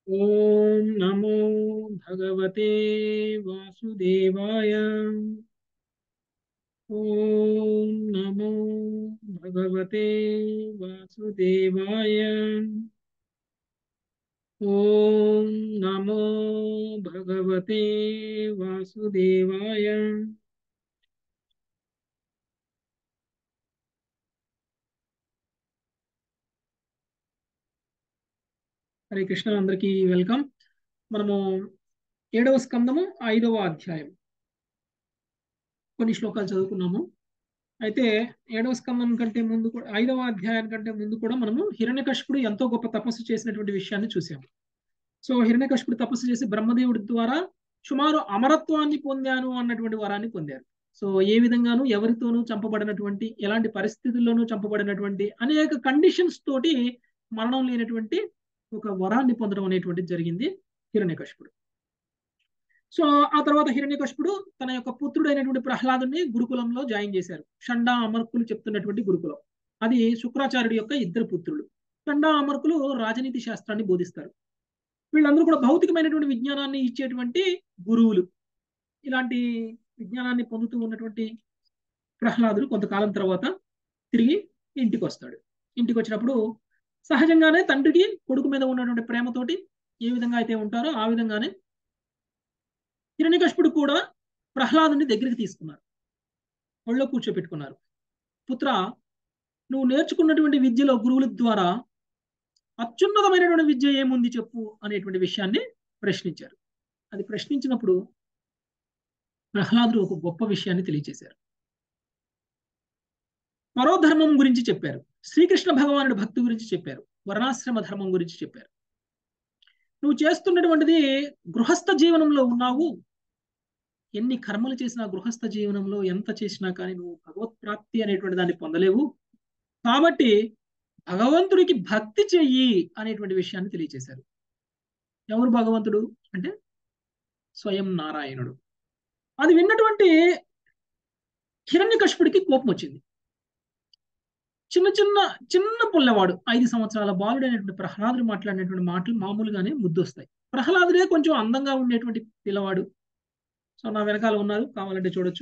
ఓం నమో భగవతే వాసుదేవాయ ఓం నమో భగవతే వాసుదేవాయ ఓం నమో భగవతే వాసుదేవాయ హరే కృష్ణ అందరికీ వెల్కమ్ మనము ఏడవ స్కందము ఐదవ అధ్యాయం కొన్ని శ్లోకాలు చదువుకున్నాము అయితే ఏడవ స్కందం కంటే ముందు కూడా ఐదవ అధ్యాయం కంటే ముందు కూడా మనము హిరణ్యకశిపుడు ఎంతో గొప్ప తపస్సు చేసినటువంటి విషయాన్ని చూసాము సో హిరణ్యకశిపుడు తపస్సు చేసి బ్రహ్మదేవుడి ద్వారా సుమారు అమరత్వాన్ని పొందాను అన్నటువంటి వరాన్ని పొందారు సో ఏ విధంగానూ ఎవరితోనూ చంపబడినటువంటి ఎలాంటి పరిస్థితుల్లోనూ చంపబడినటువంటి అనేక కండిషన్స్ తోటి మరణం లేనటువంటి ఒక వరాన్ని పొందడం అనేటువంటిది జరిగింది హిరణ్యకశిపుడు సో ఆ తర్వాత హిరణ్యకశిపుడు తన యొక్క పుత్రుడైనటువంటి ప్రహ్లాదుని గురుకులంలో జాయిన్ చేశారు షండా అమర్కులు చెప్తున్నటువంటి గురుకులం అది శుక్రాచార్యుడి యొక్క ఇద్దరు పుత్రులు షండా అమర్కులు రాజనీతి శాస్త్రాన్ని బోధిస్తారు వీళ్ళందరూ కూడా భౌతికమైనటువంటి విజ్ఞానాన్ని ఇచ్చేటువంటి గురువులు ఇలాంటి విజ్ఞానాన్ని పొందుతూ ఉన్నటువంటి ప్రహ్లాదుడు కొంతకాలం తర్వాత తిరిగి ఇంటికి వస్తాడు ఇంటికి వచ్చినప్పుడు సహజంగానే తండ్రికి కొడుకు మీద ఉన్నటువంటి ప్రేమతోటి ఏ విధంగా అయితే ఉంటారో ఆ విధంగానే హిరణ్యకశిపుడు కూడా ప్రహ్లాదుని దగ్గరికి తీసుకున్నారు ఒళ్ళో కూర్చోపెట్టుకున్నారు పుత్ర నువ్వు నేర్చుకున్నటువంటి విద్యలో గురువుల ద్వారా అత్యున్నతమైనటువంటి విద్య ఏముంది చెప్పు అనేటువంటి విషయాన్ని ప్రశ్నించారు అది ప్రశ్నించినప్పుడు ప్రహ్లాదుడు ఒక గొప్ప విషయాన్ని తెలియజేశారు పరోధర్మం గురించి చెప్పారు శ్రీకృష్ణ భగవానుడి భక్తి గురించి చెప్పారు వర్ణాశ్రమ ధర్మం గురించి చెప్పారు నువ్వు చేస్తున్నటువంటిది గృహస్థ జీవనంలో ఉన్నావు ఎన్ని కర్మలు చేసినా గృహస్థ జీవనంలో ఎంత చేసినా కానీ నువ్వు భగవత్ ప్రాప్తి అనేటువంటి దాన్ని పొందలేవు కాబట్టి భగవంతుడికి భక్తి చెయ్యి అనేటువంటి విషయాన్ని తెలియజేశారు ఎవరు భగవంతుడు అంటే స్వయం నారాయణుడు అది విన్నటువంటి హిరణ్యకశిపుడికి కోపం వచ్చింది చిన్న చిన్న చిన్న పుల్లవాడు ఐదు సంవత్సరాల బాలుడైనటువంటి ప్రహ్లాదుడు మాట్లాడినటువంటి మాటలు మామూలుగానే ముద్దొస్తాయి ప్రహ్లాదుడే కొంచెం అందంగా ఉండేటువంటి పిల్లవాడు సో నా వెనకాల ఉన్నారు కావాలంటే చూడొచ్చు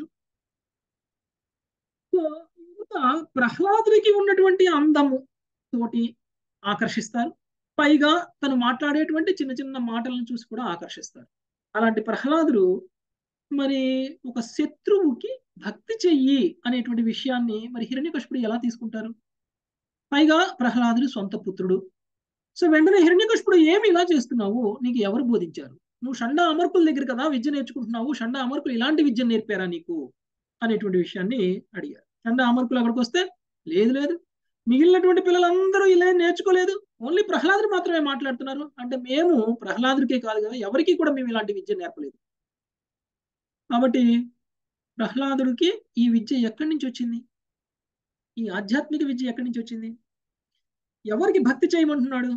సో ప్రహ్లాదుడికి ఉన్నటువంటి అందము తోటి ఆకర్షిస్తారు పైగా తను మాట్లాడేటువంటి చిన్న చిన్న మాటలను చూసి కూడా ఆకర్షిస్తారు అలాంటి ప్రహ్లాదుడు మరి ఒక శత్రువుకి భక్తి చెయ్యి అనేటువంటి విషయాన్ని మరి హిరణ్యకశిపుడు ఎలా తీసుకుంటారు పైగా ప్రహ్లాదుడు సొంత పుత్రుడు సో వెంటనే హిరణ్యకశిపుడు ఏమి ఇలా చేస్తున్నావు నీకు ఎవరు బోధించారు నువ్వు షండా అమర్కుల దగ్గర కదా విద్య నేర్చుకుంటున్నావు షండా అమర్కులు ఇలాంటి విద్య నేర్పారా నీకు అనేటువంటి విషయాన్ని అడిగారు షండా అమర్కులు అక్కడికి వస్తే లేదు లేదు మిగిలినటువంటి పిల్లలందరూ ఇలా నేర్చుకోలేదు ఓన్లీ ప్రహ్లాదుడు మాత్రమే మాట్లాడుతున్నారు అంటే మేము ప్రహ్లాదుడికే కాదు కదా ఎవరికి కూడా మేము ఇలాంటి విద్య నేర్పలేదు కాబట్టి ప్రహ్లాదుడికి ఈ విద్య ఎక్కడి నుంచి వచ్చింది ఈ ఆధ్యాత్మిక విద్య ఎక్కడి నుంచి వచ్చింది ఎవరికి భక్తి చేయమంటున్నాడు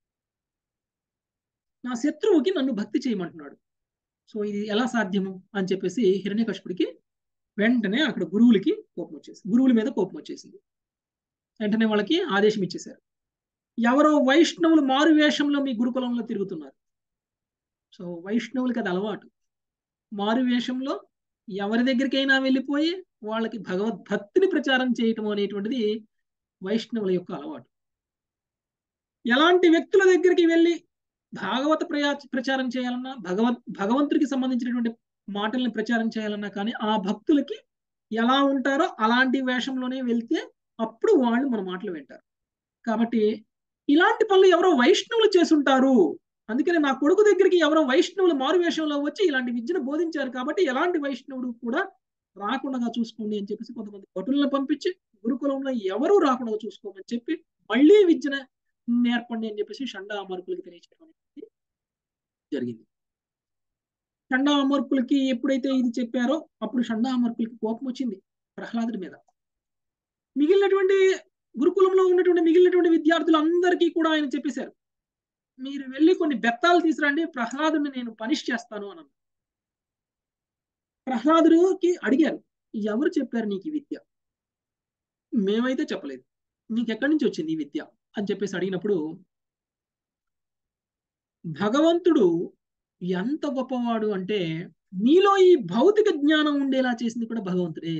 నా శత్రువుకి నన్ను భక్తి చేయమంటున్నాడు సో ఇది ఎలా సాధ్యము అని చెప్పేసి హిరణ్యకశిపుడికి వెంటనే అక్కడ గురువులకి కోపం వచ్చేసింది గురువుల మీద కోపం వచ్చేసింది వెంటనే వాళ్ళకి ఆదేశం ఇచ్చేశారు ఎవరో వైష్ణవులు మారు వేషంలో మీ గురుకులంలో తిరుగుతున్నారు సో వైష్ణవులకి అది అలవాటు మారు వేషంలో ఎవరి దగ్గరికైనా వెళ్ళిపోయి వాళ్ళకి భగవద్భక్తిని ప్రచారం చేయటం అనేటువంటిది వైష్ణవుల యొక్క అలవాటు ఎలాంటి వ్యక్తుల దగ్గరికి వెళ్ళి భాగవత ప్రయా ప్రచారం చేయాలన్నా భగవత్ భగవంతుడికి సంబంధించినటువంటి మాటల్ని ప్రచారం చేయాలన్నా కానీ ఆ భక్తులకి ఎలా ఉంటారో అలాంటి వేషంలోనే వెళ్తే అప్పుడు వాళ్ళు మన మాటలు వింటారు కాబట్టి ఇలాంటి పనులు ఎవరో వైష్ణవులు చేసుంటారు అందుకని నా కొడుకు దగ్గరికి ఎవరో వైష్ణవులు మారు వేషంలో వచ్చి ఇలాంటి విద్యను బోధించారు కాబట్టి ఎలాంటి వైష్ణవుడు కూడా రాకుండా చూసుకోండి అని చెప్పేసి కొంతమంది భటులను పంపించి గురుకులంలో ఎవరూ రాకుండా చూసుకోమని చెప్పి మళ్ళీ విద్యను నేర్పండి అని చెప్పేసి షండా అమర్కులకి తెలియచేయడం అనేది జరిగింది షండా అమర్కులకి ఎప్పుడైతే ఇది చెప్పారో అప్పుడు షండా అమర్కులకి కోపం వచ్చింది ప్రహ్లాదుడి మీద మిగిలినటువంటి గురుకులంలో ఉన్నటువంటి మిగిలినటువంటి విద్యార్థులందరికీ కూడా ఆయన చెప్పేశారు మీరు వెళ్ళి కొన్ని బెత్తాలు తీసురండి ప్రహ్లాదుని నేను పనిష్ చేస్తాను అని ప్రహ్లాదుడికి అడిగారు ఎవరు చెప్పారు నీకు ఈ విద్య మేమైతే చెప్పలేదు నీకు ఎక్కడి నుంచి వచ్చింది ఈ విద్య అని చెప్పేసి అడిగినప్పుడు భగవంతుడు ఎంత గొప్పవాడు అంటే నీలో ఈ భౌతిక జ్ఞానం ఉండేలా చేసింది కూడా భగవంతుడే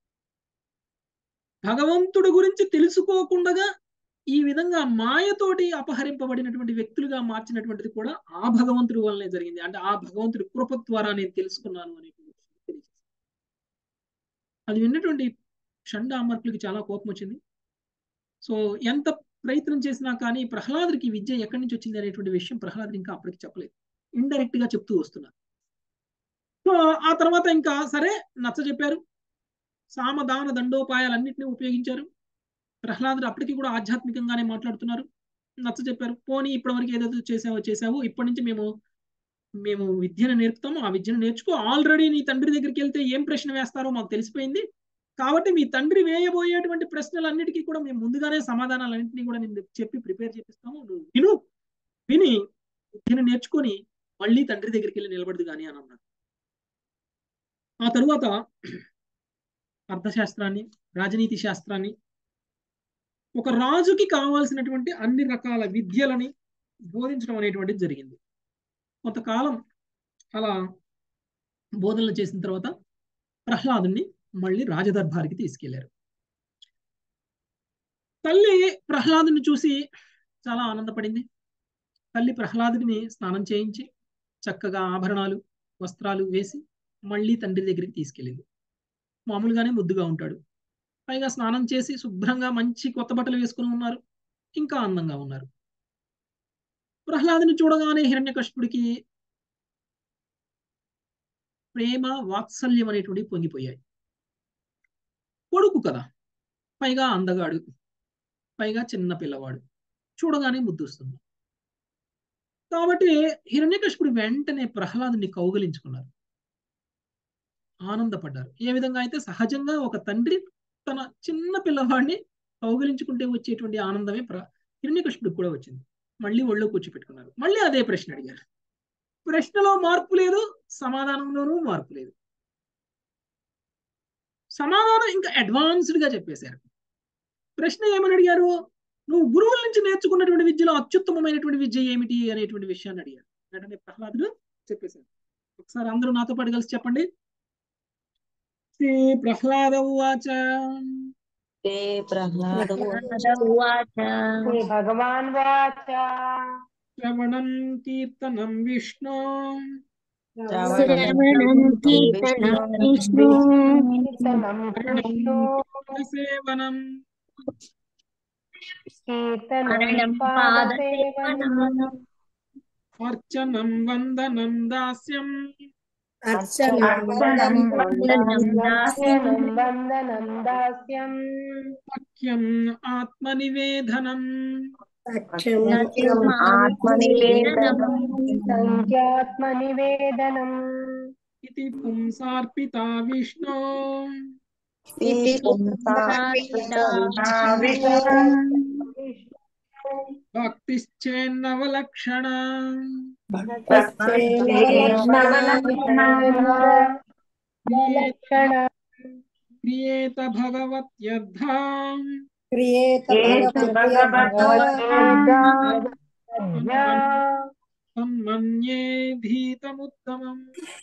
భగవంతుడు గురించి తెలుసుకోకుండా ఈ విధంగా మాయతోటి అపహరింపబడినటువంటి వ్యక్తులుగా మార్చినటువంటిది కూడా ఆ భగవంతుడి వల్లనే జరిగింది అంటే ఆ భగవంతుడి కృప ద్వారా నేను తెలుసుకున్నాను అనేటువంటి విషయం తెలియజేసింది. అది విన్నటువంటి షండామర్కులకి చాలా కోపం వచ్చింది సో ఎంత ప్రయత్నం చేసినా కానీ ప్రహ్లాదుడికి విద్య ఎక్కడి నుంచి వచ్చింది అనేటువంటి విషయం ప్రహ్లాదుడు ఇంకా అప్పటికి చెప్పలేదు ఇండైరెక్ట్ గా చెప్తూ వస్తున్నారు సో ఆ తర్వాత ఇంకా సరే నచ్చ చెప్పారు సామదాన దండోపాయాలన్నింటినీ ఉపయోగించారు ప్రహ్లాదుడు అప్పటికి కూడా ఆధ్యాత్మికంగానే మాట్లాడుతున్నారు నచ్చ చెప్పారు పోనీ ఇప్పటివరకు ఏదైతే చేసావో చేసావో ఇప్పటి నుంచి మేము మేము విద్యను నేర్పుతాము ఆ విద్యను నేర్చుకో ఆల్రెడీ నీ తండ్రి దగ్గరికి వెళ్తే ఏం ప్రశ్న వేస్తారో మాకు తెలిసిపోయింది కాబట్టి మీ తండ్రి వేయబోయేటువంటి ప్రశ్నలన్నిటికీ కూడా మేము ముందుగానే సమాధానాలన్నింటినీ కూడా నేను చెప్పి ప్రిపేర్ చేపిస్తాము నువ్వు విను విని విద్యను నేర్చుకొని మళ్ళీ తండ్రి దగ్గరికి వెళ్ళి నిలబడదు కానీ అని అన్నారు ఆ తరువాత అర్థశాస్త్రాన్ని రాజనీతి శాస్త్రాన్ని ఒక రాజుకి కావాల్సినటువంటి అన్ని రకాల విద్యలని బోధించడం అనేటువంటిది జరిగింది కొంతకాలం అలా బోధనలు చేసిన తర్వాత ప్రహ్లాదుని మళ్ళీ రాజదర్బారికి తీసుకెళ్లారు తల్లి ప్రహ్లాదుని చూసి చాలా ఆనందపడింది తల్లి ప్రహ్లాదుని స్నానం చేయించి చక్కగా ఆభరణాలు వస్త్రాలు వేసి మళ్ళీ తండ్రి దగ్గరికి తీసుకెళ్ళింది మామూలుగానే ముద్దుగా ఉంటాడు పైగా స్నానం చేసి శుభ్రంగా మంచి కొత్త బట్టలు వేసుకుని ఉన్నారు ఇంకా అందంగా ఉన్నారు ప్రహ్లాదుని చూడగానే హిరణ్యకశిపుడికి ప్రేమ వాత్సల్యం అనేటువంటి పొంగిపోయాయి కొడుకు కదా పైగా అందగాడు పైగా చిన్న పిల్లవాడు చూడగానే ముద్దొస్తుంది కాబట్టి హిరణ్యకశిపుడు వెంటనే ప్రహ్లాదుని కౌగలించుకున్నారు ఆనందపడ్డారు ఏ విధంగా అయితే సహజంగా ఒక తండ్రి తన చిన్న పిల్లవాడిని కౌగిలించుకుంటే వచ్చేటువంటి ఆనందమే ప్ర హిరణ్యకశిపుడికి కూడా వచ్చింది మళ్ళీ ఒళ్ళో కూర్చోపెట్టుకున్నారు మళ్ళీ అదే ప్రశ్న అడిగారు ప్రశ్నలో మార్పు లేదు సమాధానంలోనూ మార్పు లేదు సమాధానం ఇంకా అడ్వాన్స్డ్ గా చెప్పేశారు ప్రశ్న ఏమని అడిగారు నువ్వు గురువుల నుంచి నేర్చుకున్నటువంటి విద్యలో అత్యుత్తమమైనటువంటి విద్య ఏమిటి అనేటువంటి విషయాన్ని అడిగారు వెంటనే ప్రహ్లాదుడు చెప్పేశారు ఒకసారి అందరూ నాతో పాటు కలిసి చెప్పండి శ్రీ ప్రహ్లాద ఉవాచ ते प्रह्लाद उवाच శ్రీ భగవాన్ వాచ శ్రవణం కీర్తనం విష్ణు श्रवणं कीर्तनं विष्णु కీర్తనం విష్ణు సేవనం కీర్తనం మరణం పాదసేవనం పాదసేవనం అర్చనం వందనం దాస్యం అర్చనం వందనం దాస్యం వందనం వందనం దాస్యం సఖ్యం ఆత్మనివేదనం సత్యం ఆత్మనివేదనం సంఖ్యాత్మనివేదనం ఇది పుంసార్పిత విష్ణు इति पुंसार्पिता భక్తిశ్చేన్నవలక్షణ లక్షణ క్రియేత భగవత్యర్థ క్రియేత తన్మన్యే భీతముత్తమం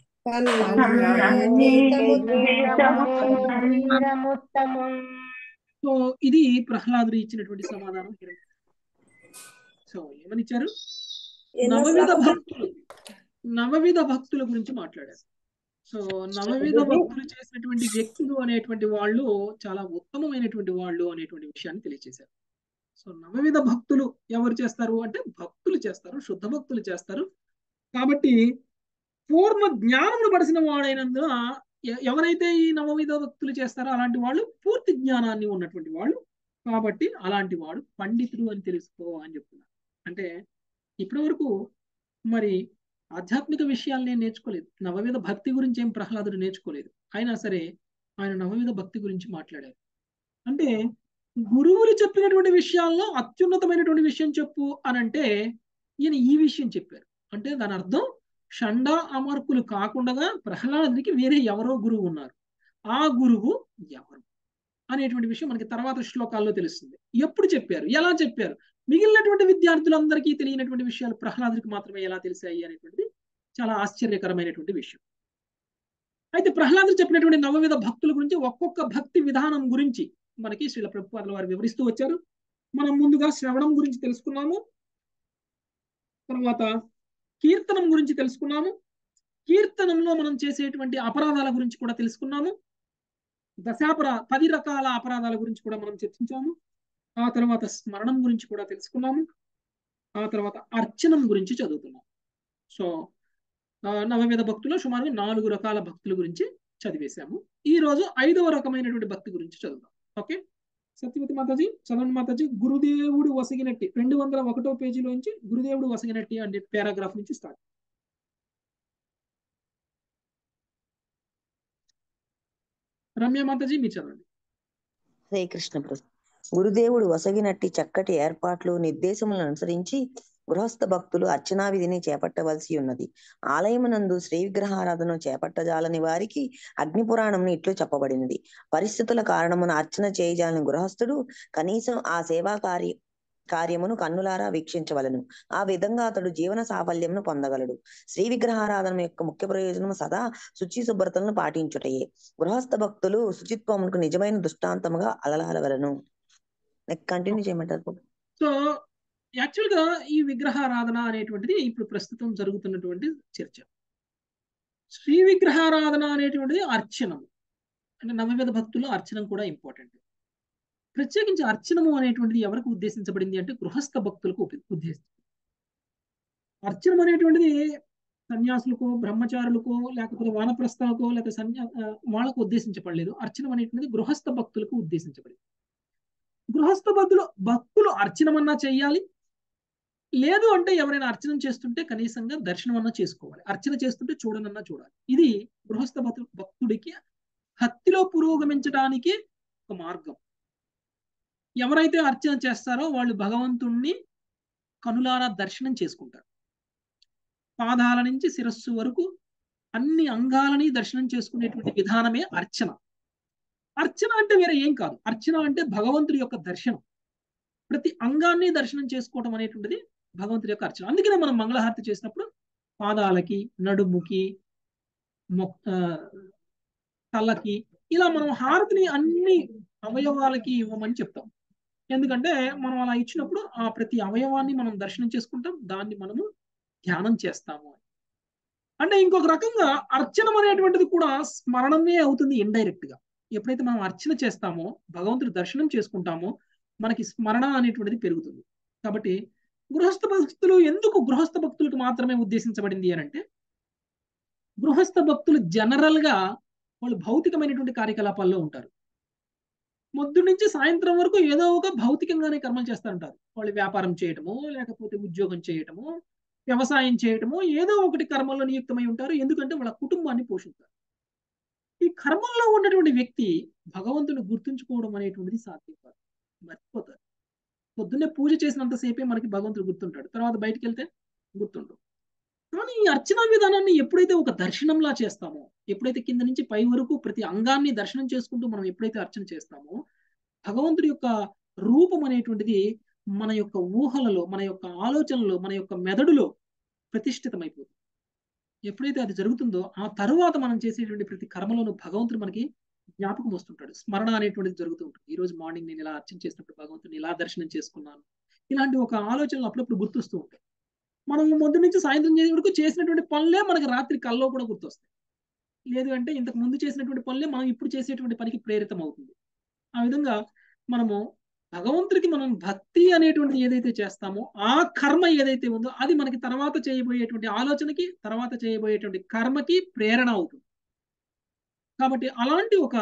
వీరముత్తమం సో ఇది ప్రహ్లాదుడు ఇచ్చినటువంటి సమాధానం సో ఏమనిచ్చారు నవవిధ భక్తులు నవవిధ భక్తుల గురించి మాట్లాడారు సో నవవిధ భక్తులు చేసినటువంటి వ్యక్తులు అనేటువంటి వాళ్ళు చాలా ఉత్తమమైనటువంటి వాళ్ళు అనేటువంటి విషయాన్ని తెలియజేశారు సో నవవిధ భక్తులు ఎవరు చేస్తారు అంటే భక్తులు చేస్తారు శుద్ధ భక్తులు చేస్తారు కాబట్టి పూర్ణ జ్ఞానమును పడిసిన వాడైనందున ఎ- ఎవరైతే ఈ నవవిధ భక్తులు చేస్తారో అలాంటి వాళ్ళు పూర్తి జ్ఞానాన్ని ఉన్నటువంటి వాళ్ళు కాబట్టి అలాంటి వాడు పండితుడు అని తెలుసుకో అని చెప్తున్నారు అంటే ఇప్పటి వరకు మరి ఆధ్యాత్మిక విషయాలు నేను నేర్చుకోలేదు నవవిధ భక్తి గురించి ఏం ప్రహ్లాదుడు నేర్చుకోలేదు అయినా సరే ఆయన నవవిధ భక్తి గురించి మాట్లాడారు అంటే గురువులు చెప్పినటువంటి విషయాల్లో అత్యున్నతమైనటువంటి విషయం చెప్పు అని అంటే ఈయన ఈ విషయం చెప్పారు అంటే దాని అర్థం షండ అమర్కులు కాకుండా ప్రహ్లాదునికి వేరే ఎవరో గురువు ఉన్నారు ఆ గురువు ఎవరు అనేటువంటి విషయం మనకి తర్వాత శ్లోకాల్లో తెలుస్తుంది ఎప్పుడు చెప్పారు ఎలా చెప్పారు మిగిలినటువంటి విద్యార్థులందరికీ తెలియనటువంటి విషయాలు ప్రహ్లాదుడికి మాత్రమే ఎలా తెలిసాయి అనేటువంటిది చాలా ఆశ్చర్యకరమైనటువంటి విషయం అయితే ప్రహ్లాదుడు చెప్పినటువంటి నవవిధ భక్తుల గురించి ఒక్కొక్క భక్తి విధానం గురించి మనకి శ్రీల ప్రభుపాదుల వారు వివరిస్తూ వచ్చారు మనం ముందుగా శ్రవణం గురించి తెలుసుకున్నాము తర్వాత కీర్తనం గురించి తెలుసుకున్నాము కీర్తనంలో మనం చేసేటువంటి అపరాధాల గురించి కూడా తెలుసుకున్నాము దశాపరా పది రకాల అపరాధాల గురించి కూడా మనం చర్చించాము ఆ తర్వాత స్మరణం గురించి కూడా తెలుసుకున్నాము ఆ తర్వాత అర్చనం గురించి చదువుతున్నాం సో నవవిధ భక్తులు సుమారు నాలుగు రకాల భక్తుల గురించి చదివేశాము ఈ రోజు ఐదవ రకమైనటువంటి భక్తి గురించి చదువుదాం ఓకే సత్యవతి మాతాజీ చదవండి మాతాజీ గురుదేవుడు వసగినట్టి రెండు వందల ఒకటో పేజీలోంచి గురుదేవుడు వసగినట్టి అనే పారాగ్రాఫ్ నుంచి స్టార్ట్ రమ్య మాతాజీ మీరు చదవండి హరే కృష్ణ ప్రభు గురుదేవుడు వసగినట్టి చక్కటి ఏర్పాట్లు నిర్దేశములను అనుసరించి గృహస్థ భక్తులు అర్చనా విధిని చేపట్టవలసి ఉన్నది ఆలయమునందు శ్రీ విగ్రహారాధన చేపట్టజాలని వారికి అగ్ని పురాణం ఇట్లు చెప్పబడినది పరిస్థితుల కారణమున అర్చన చేయజాలని గృహస్థుడు కనీసం ఆ సేవా కార్య కార్యమును కన్నులారా వీక్షించవలను ఆ విధంగా అతడు జీవన సాఫల్యమును పొందగలడు శ్రీ విగ్రహారాధన యొక్క ముఖ్య ప్రయోజనం సదా శుచి శుభ్రతలను పాటించుటయే గృహస్థ భక్తులు శుచిత్వమునకు నిజమైన దృష్టాంతముగా అలలాలవలను కంటిన్యూ చేయమంటారు సో యాక్చువల్ గా ఈ విగ్రహారాధన అనేటువంటిది ఇప్పుడు ప్రస్తుతం జరుగుతున్నటువంటి చర్చ శ్రీ విగ్రహారాధన అనేటువంటిది అర్చనం అంటే నవవిధ భక్తుల్లో అర్చనం కూడా ఇంపార్టెంట్ ప్రత్యేకించి అర్చనము అనేటువంటిది ఎవరికి ఉద్దేశించబడింది అంటే గృహస్థ భక్తులకు ఉద్దేశించబడింది అర్చనం అనేటువంటిది సన్యాసులకో బ్రహ్మచారులకో లేకపోతే వానప్రస్థాలకో లేకపోతే సన్యా వాళ్ళకు ఉద్దేశించబడలేదు అర్చనం అనేటువంటిది గృహస్థ భక్తులకు ఉద్దేశించబడింది గృహస్థ భక్తులు భక్తులు అర్చనమన్నా చేయాలి లేదు అంటే ఎవరైనా అర్చన చేస్తుంటే కనీసంగా దర్శనం అన్నా చేసుకోవాలి అర్చన చేస్తుంటే చూడనన్నా చూడాలి ఇది గృహస్థ భక్తుడికి భక్తిలో పురోగమించడానికి ఒక మార్గం ఎవరైతే అర్చన చేస్తారో వాళ్ళు భగవంతుణ్ణి కనులారా దర్శనం చేసుకుంటారు పాదాల నుంచి శిరస్సు వరకు అన్ని అంగాలని దర్శనం చేసుకునేటువంటి విధానమే అర్చన అర్చన అంటే వేరే ఏం కాదు అర్చన అంటే భగవంతుడి యొక్క దర్శనం ప్రతి అంగాన్ని దర్శనం చేసుకోవడం అనేటువంటిది భగవంతుడి యొక్క అర్చన అందుకనే మనం మంగళహారతి చేసినప్పుడు పాదాలకి నడుముకి తలకి ఇలా మనం హారతిని అన్ని అవయవాలకి ఇవ్వమని చెప్తాం ఎందుకంటే మనం అలా ఇచ్చినప్పుడు ఆ ప్రతి అవయవాన్ని మనం దర్శనం చేసుకుంటాం దాన్ని మనము ధ్యానం చేస్తాము అంటే ఇంకొక రకంగా అర్చనం అనేటువంటిది కూడా స్మరణమే అవుతుంది ఇండైరెక్ట్ గా ఎప్పుడైతే మనం అర్చన చేస్తామో భగవంతుడి దర్శనం చేసుకుంటామో మనకి స్మరణ అనేటువంటిది పెరుగుతుంది కాబట్టి గృహస్థ భక్తులు ఎందుకు గృహస్థ భక్తులకు మాత్రమే ఉద్దేశించబడింది అని అంటే గృహస్థ భక్తులు జనరల్ గా వాళ్ళు భౌతికమైనటువంటి కార్యకలాపాల్లో ఉంటారు మొద్దు నుంచి సాయంత్రం వరకు ఏదో ఒక భౌతికంగానే కర్మలు చేస్తూ ఉంటారు వాళ్ళు వ్యాపారం చేయటము లేకపోతే ఉద్యోగం చేయటము వ్యవసాయం చేయటము ఏదో ఒకటి కర్మల్లో నియుక్తమై ఉంటారు ఎందుకంటే వాళ్ళ కుటుంబాన్ని పోషిస్తారు ఈ కర్మల్లో ఉన్నటువంటి వ్యక్తి భగవంతుని గుర్తుంచుకోవడం అనేటువంటిది సాధ్యం కాదు మర్చిపోతారు పొద్దున్నే పూజ చేసినంతసేపే మనకి భగవంతుడు గుర్తుంటాడు తర్వాత బయటికి వెళ్తే గుర్తుంటాడు కానీ ఈ అర్చన విధానాన్ని ఎప్పుడైతే ఒక దర్శనంలా చేస్తామో ఎప్పుడైతే కింద నుంచి పై వరకు ప్రతి అంగాన్ని దర్శనం చేసుకుంటూ మనం ఎప్పుడైతే అర్చన చేస్తామో భగవంతుడి యొక్క రూపం అనేటువంటిది మన యొక్క ఊహలలో మన యొక్క ఆలోచనలో మన యొక్క మెదడులో ప్రతిష్ఠితమైపోతుంది ఎప్పుడైతే అది జరుగుతుందో ఆ తరువాత మనం చేసేటువంటి ప్రతి కర్మలోనూ భగవంతుడు మనకి జ్ఞాపకం వస్తుంటాడు స్మరణ అనేటువంటిది జరుగుతూ ఉంటుంది ఈ రోజు మార్నింగ్ నేను ఇలా అర్చన చేసినప్పుడు భగవంతుని ఇలా దర్శనం చేసుకున్నాను ఇలాంటి ఒక ఆలోచనలు అప్పుడప్పుడు గుర్తొస్తూ ఉంటాయి మనం మొదటి నుంచి సాయంత్రం చేసే వరకు చేసినటువంటి పనులే మనకి రాత్రి కల్లో కూడా గుర్తొస్తాయి లేదు అంటే ఇంతకు ముందు చేసినటువంటి పనులే మనం ఇప్పుడు చేసేటువంటి పనికి ప్రేరితం అవుతుంది ఆ విధంగా మనము భగవంతుడికి మనం భక్తి అనేటువంటిది ఏదైతే చేస్తామో ఆ కర్మ ఏదైతే ఉందో అది మనకి తర్వాత చేయబోయేటువంటి ఆలోచనకి తర్వాత చేయబోయేటువంటి కర్మకి ప్రేరణ అవుతుంది కాబట్టి అలాంటి ఒక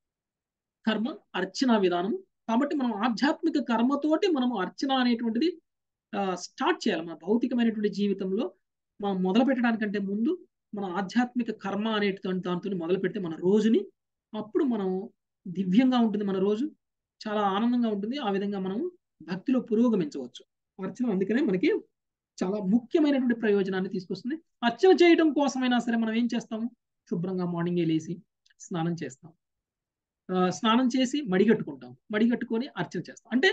కర్మ అర్చన విధానం కాబట్టి మనం ఆధ్యాత్మిక కర్మతోటి మనం అర్చన అనేటువంటిది స్టార్ట్ చేయాలి మన భౌతికమైనటువంటి జీవితంలో మనం మొదలు పెట్టడానికంటే ముందు మన ఆధ్యాత్మిక కర్మ అనేటువంటి దాంతో మొదలు పెడితే మన రోజుని అప్పుడు మనం దివ్యంగా ఉంటుంది మన రోజు చాలా ఆనందంగా ఉంటుంది ఆ విధంగా మనం భక్తిలో పురోగమించవచ్చు అర్చన అందుకనే మనకి చాలా ముఖ్యమైనటువంటి ప్రయోజనాన్ని తీసుకొస్తుంది అర్చన చేయడం కోసమైనా సరే మనం ఏం చేస్తాము శుభ్రంగా మార్నింగే లేచి స్నానం చేస్తాం స్నానం చేసి మడిగట్టుకుంటాం మడిగట్టుకొని అర్చన చేస్తాం అంటే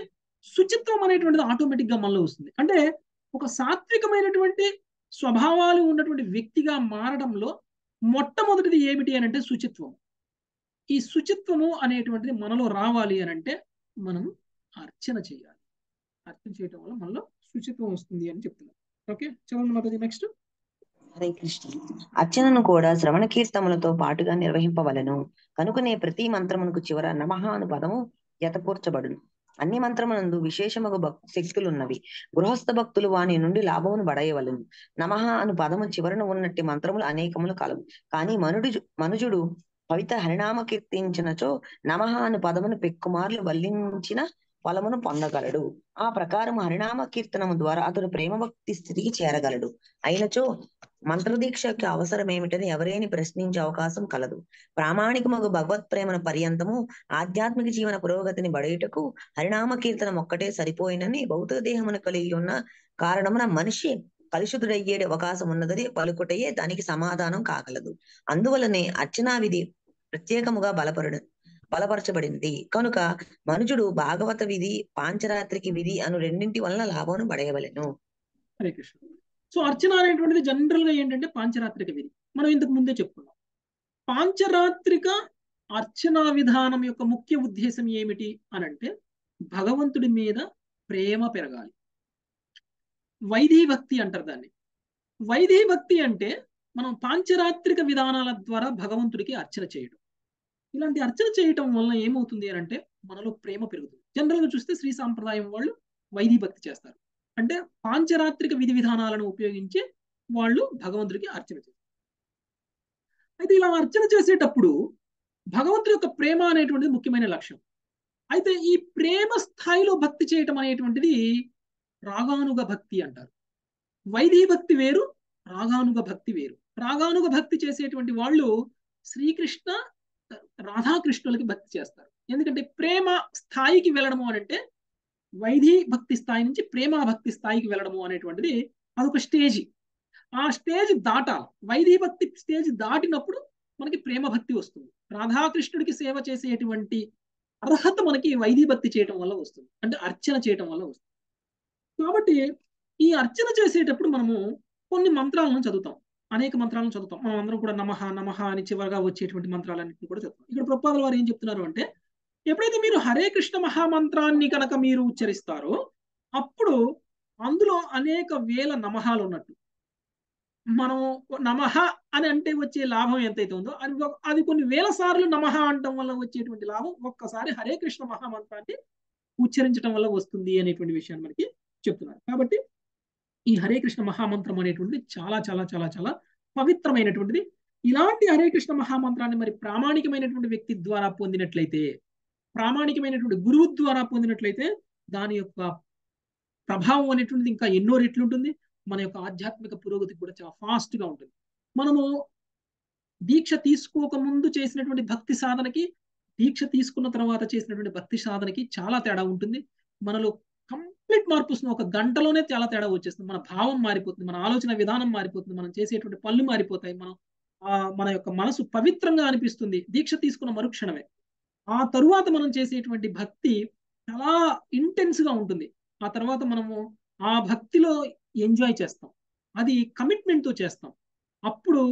శుచిత్వం అనేటువంటిది ఆటోమేటిక్ గా మనలో వస్తుంది అంటే ఒక సాత్వికమైనటువంటి స్వభావాలు ఉన్నటువంటి వ్యక్తిగా మారడంలో మొట్టమొదటిది ఏమిటి అని అంటే శుచిత్వం ఈ శుచిత్వము అనేటువంటిది మనలో రావాలి అని అంటే మనం అర్చన చేయాలి అర్చన చేయటం వల్ల మనలో శుచిత్వం వస్తుంది అని చెప్తున్నారు ఓకే చదవండి మాతాజీ నెక్స్ట్ హరే కృష్ణ అర్చనను కూడా శ్రవణ కీర్తములతో పాటుగా నిర్వహింపవలను కనుకనే ప్రతి మంత్రమునకు చివర నమః అను పదము యతకూర్చబడును అన్ని మంత్రమునందు విశేషముగా భక్ శక్తులున్నవి గృహస్థ భక్తులు వాని నుండి లాభమును బడయవలను నమః అను పదము చివరన ఉన్నట్టి మంత్రములు అనేకములు కలవు కానీ మనుడు మనుజుడు పవిత్ర హరినామ కీర్తించినచో నమః అను పదమును పెక్కుమార్లు వల్లించిన ఫలమును పొందగలడు ఆ ప్రకారం హరినామ కీర్తనము ద్వారా అతడు ప్రేమ భక్తి స్థితికి చేరగలడు అయినచో మంత్రదీక్షకి అవసరం ఏమిటని ఎవరేని ప్రశ్నించే అవకాశం కలదు ప్రామాణికమగు భగవత్ ప్రేమను పర్యంతము ఆధ్యాత్మిక జీవన పురోగతిని బడేటకు హరినామ కీర్తనం ఒక్కటే సరిపోయినని భౌతిక దేహమును కలిగి ఉన్న కారణమున మనిషి కలుషితుడయ్యే అవకాశం ఉన్నదని పలుకుటయే దానికి సమాధానం కాగలదు అందువలనే అర్చనా విధి ప్రత్యేకముగా బలపరుడు బలపరచబడింది కనుక మనుజుడు భాగవత విధి పాంచరాత్రికి విధి అను రెండింటి వలన లాభమును పడేయవలెను హరే కృష్ణ సో అర్చన అనేటువంటిది జనరల్ గా ఏంటంటే పాంచరాత్రిక విధి మనం ఇంతకు ముందే చెప్పుకున్నాం పాంచరాత్రిక అర్చనా విధానం యొక్క ముఖ్య ఉద్దేశం ఏమిటి అని అంటే భగవంతుడి మీద ప్రేమ పెరగాలి వైదీ భక్తి అంటారు దాన్ని వైదీ భక్తి అంటే మనం పాంచరాత్రిక విధానాల ద్వారా భగవంతుడికి అర్చన చేయడం ఇలాంటి అర్చన చేయటం వల్ల ఏమవుతుంది అని అంటే మనలో ప్రేమ పెరుగుతుంది జనరల్ గా చూస్తే శ్రీ సాంప్రదాయం వాళ్ళు వైదీ భక్తి చేస్తారు అంటే పాంచరాత్రిక విధి విధానాలను ఉపయోగించి వాళ్ళు భగవంతుడికి అర్చన చేస్తారు అయితే ఇలా అర్చన చేసేటప్పుడు భగవంతుడి యొక్క ప్రేమ అనేటువంటిది ముఖ్యమైన లక్ష్యం అయితే ఈ ప్రేమ స్థాయిలో భక్తి చేయటం అనేటువంటిది రాగానుగ భక్తి అంటారు వైదీ భక్తి వేరు రాగానుగ భక్తి వేరు రాగానుగ భక్తి చేసేటువంటి వాళ్ళు శ్రీకృష్ణ రాధాకృష్ణులకి భక్తి చేస్తారు ఎందుకంటే ప్రేమ స్థాయికి వెళ్ళడము అని అంటే వైదీ భక్తి స్థాయి నుంచి ప్రేమ భక్తి స్థాయికి వెళ్ళడము అనేటువంటిది అదొక స్టేజ్ ఆ స్టేజ్ దాటాలి వైదీ భక్తి స్టేజ్ దాటినప్పుడు మనకి ప్రేమ భక్తి వస్తుంది రాధాకృష్ణుడికి సేవ చేసేటువంటి అర్హత మనకి వైదీ భక్తి చేయటం వల్ల వస్తుంది అంటే అర్చన చేయటం వల్ల వస్తుంది కాబట్టి ఈ అర్చన చేసేటప్పుడు మనము కొన్ని మంత్రాలను చదువుతాం అనేక మంత్రాలను చదువుతాం మనం అందరం కూడా నమః నమః అని చివరిగా వచ్చేటువంటి మంత్రాలన్నింటినీ కూడా చదువుతాం ఇక్కడ ప్రొపాదల వారు ఏం చెప్తున్నారు అంటే ఎప్పుడైతే మీరు హరే కృష్ణ మహామంత్రాన్ని కనుక మీరు ఉచ్చరిస్తారో అప్పుడు అందులో అనేక వేల నమహాలు ఉన్నట్టు మనం నమః అని అంటే వచ్చే లాభం ఎంతైతే ఉందో అది అది కొన్ని వేల సార్లు నమః అనటం వల్ల వచ్చేటువంటి లాభం ఒక్కసారి హరే కృష్ణ మహామంత్రాన్ని ఉచ్చరించడం వల్ల వస్తుంది అనేటువంటి విషయాన్ని మనకి చెప్తున్నారు కాబట్టి ఈ హరే కృష్ణ మహామంత్రం అనేటువంటిది చాలా చాలా చాలా చాలా పవిత్రమైనటువంటిది ఇలాంటి హరే కృష్ణ మహామంత్రాన్ని మరి ప్రామాణికమైనటువంటి వ్యక్తి ద్వారా పొందినట్లయితే ప్రామాణికమైనటువంటి గురువు ద్వారా పొందినట్లయితే దాని యొక్క ప్రభావం అనేటువంటిది ఇంకా ఎన్నో రెట్లు ఉంటుంది మన యొక్క ఆధ్యాత్మిక పురోగతి కూడా చాలా ఫాస్ట్ గా ఉంటుంది మనము దీక్ష తీసుకోక ముందు చేసినటువంటి భక్తి సాధనకి దీక్ష తీసుకున్న తర్వాత చేసినటువంటి భక్తి సాధనకి చాలా తేడా ఉంటుంది మనలో కంప్లీట్ మార్పు వస్తుంది ఒక గంటలోనే చాలా తేడా వచ్చేస్తుంది మన భావం మారిపోతుంది మన ఆలోచన విధానం మారిపోతుంది మనం చేసేటువంటి పనులు మారిపోతాయి మనం మన యొక్క మనసు పవిత్రంగా అనిపిస్తుంది దీక్ష తీసుకున్న మరుక్షణమే ఆ తరువాత మనం చేసేటువంటి భక్తి చాలా ఇంటెన్స్ గా ఉంటుంది ఆ తర్వాత మనము ఆ భక్తిలో ఎంజాయ్ చేస్తాం అది కమిట్మెంట్ తో చేస్తాం అప్పుడు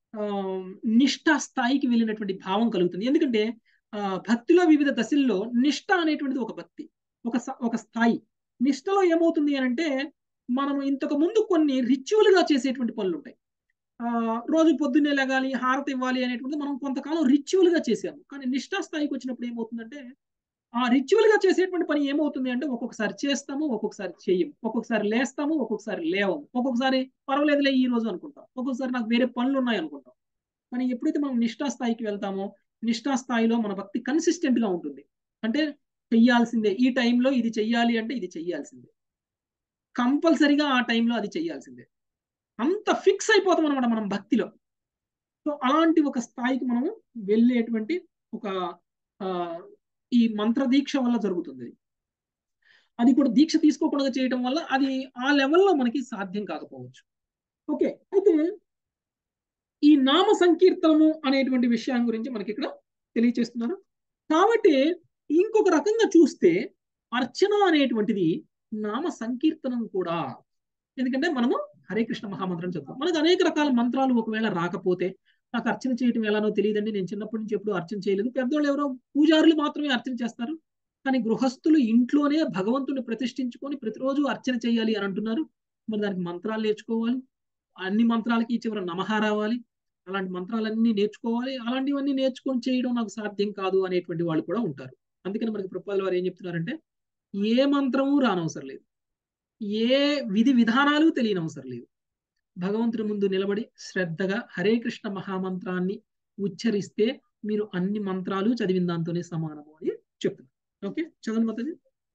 నిష్ఠ స్థాయికి వెళ్ళినటువంటి భావం కలుగుతుంది ఎందుకంటే భక్తిలో వివిధ దశల్లో నిష్ఠ అనేటువంటిది ఒక భక్తి ఒక ఒక స్థాయి నిష్ఠలో ఏమవుతుంది అని అంటే మనం ఇంతకు ముందు కొన్ని రిచువల్ గా చేసేటువంటి పనులు ఉంటాయి ఆ రోజు పొద్దున్నే లెగాలి హారతి ఇవ్వాలి అనేటువంటిది మనం కొంతకాలం రిచువల్ గా చేసాము కానీ నిష్ఠా స్థాయికి వచ్చినప్పుడు ఏమవుతుందంటే ఆ రిచువల్ గా చేసేటువంటి పని ఏమవుతుంది అంటే ఒక్కొక్కసారి చేస్తాము ఒక్కొక్కసారి చెయ్యము ఒక్కొక్కసారి లేస్తాము ఒక్కొక్కసారి లేవము ఒక్కొక్కసారి పర్వాలేదులే ఈ రోజు అనుకుంటాం ఒక్కొక్కసారి నాకు వేరే పనులు ఉన్నాయి అనుకుంటాం కానీ ఎప్పుడైతే మనం నిష్ఠా స్థాయికి వెళ్తామో నిష్ఠా స్థాయిలో మన భక్తి కన్సిస్టెంట్ గా ఉంటుంది అంటే చెయ్యాల్సిందే ఈ టైంలో ఇది చెయ్యాలి అంటే ఇది చెయ్యాల్సిందే కంపల్సరిగా ఆ టైంలో అది చెయ్యాల్సిందే అంత ఫిక్స్ అయిపోతాం అనమాట మనం భక్తిలో సో అలాంటి ఒక స్థాయికి మనం వెళ్ళేటువంటి ఒక ఈ మంత్ర దీక్ష వల్ల జరుగుతుంది అది కూడా దీక్ష తీసుకోకుండా చేయడం వల్ల అది ఆ లెవెల్లో మనకి సాధ్యం కాకపోవచ్చు ఓకే అయితే ఈ నామ సంకీర్తనము అనేటువంటి విషయం గురించి మనకి ఇక్కడ తెలియచేస్తున్నారు కాబట్టి ఇంకొక రకంగా చూస్తే అర్చన అనేటువంటిది నామ సంకీర్తనం కూడా ఎందుకంటే మనము హరే కృష్ణ మహామంత్రం చదువుతాం మనకు అనేక రకాల మంత్రాలు ఒకవేళ రాకపోతే నాకు అర్చన చేయటం ఎలానో తెలియదండి నేను చిన్నప్పటి నుంచి ఎప్పుడు అర్చన చేయలేదు పెద్దోళ్ళు ఎవరో పూజారులు మాత్రమే అర్చన చేస్తారు కానీ గృహస్థులు ఇంట్లోనే భగవంతుని ప్రతిష్ఠించుకొని ప్రతిరోజు అర్చన చేయాలి అని అంటున్నారు మరి దానికి మంత్రాలు నేర్చుకోవాలి అన్ని మంత్రాలకి చివర నమహ రావాలి అలాంటి మంత్రాలన్నీ నేర్చుకోవాలి అలాంటివన్నీ నేర్చుకొని చేయడం నాకు సాధ్యం కాదు అనేటువంటి వాళ్ళు కూడా ఉంటారు అందుకని మనకి ప్రభుత్వాల వారు ఏం చెప్తున్నారంటే ఏ మంత్రము రానవసరం లేదు ఏ విధి విధానాలు తెలియనవసరం లేదు భగవంతుడి ముందు నిలబడి శ్రద్ధగా హరే కృష్ణ మహామంత్రాన్ని ఉచ్చరిస్తే మీరు అన్ని మంత్రాలు చదివిన దాంతోనే సమానము అని చెప్తున్నారు ఓకే చదవండి మాతాజీ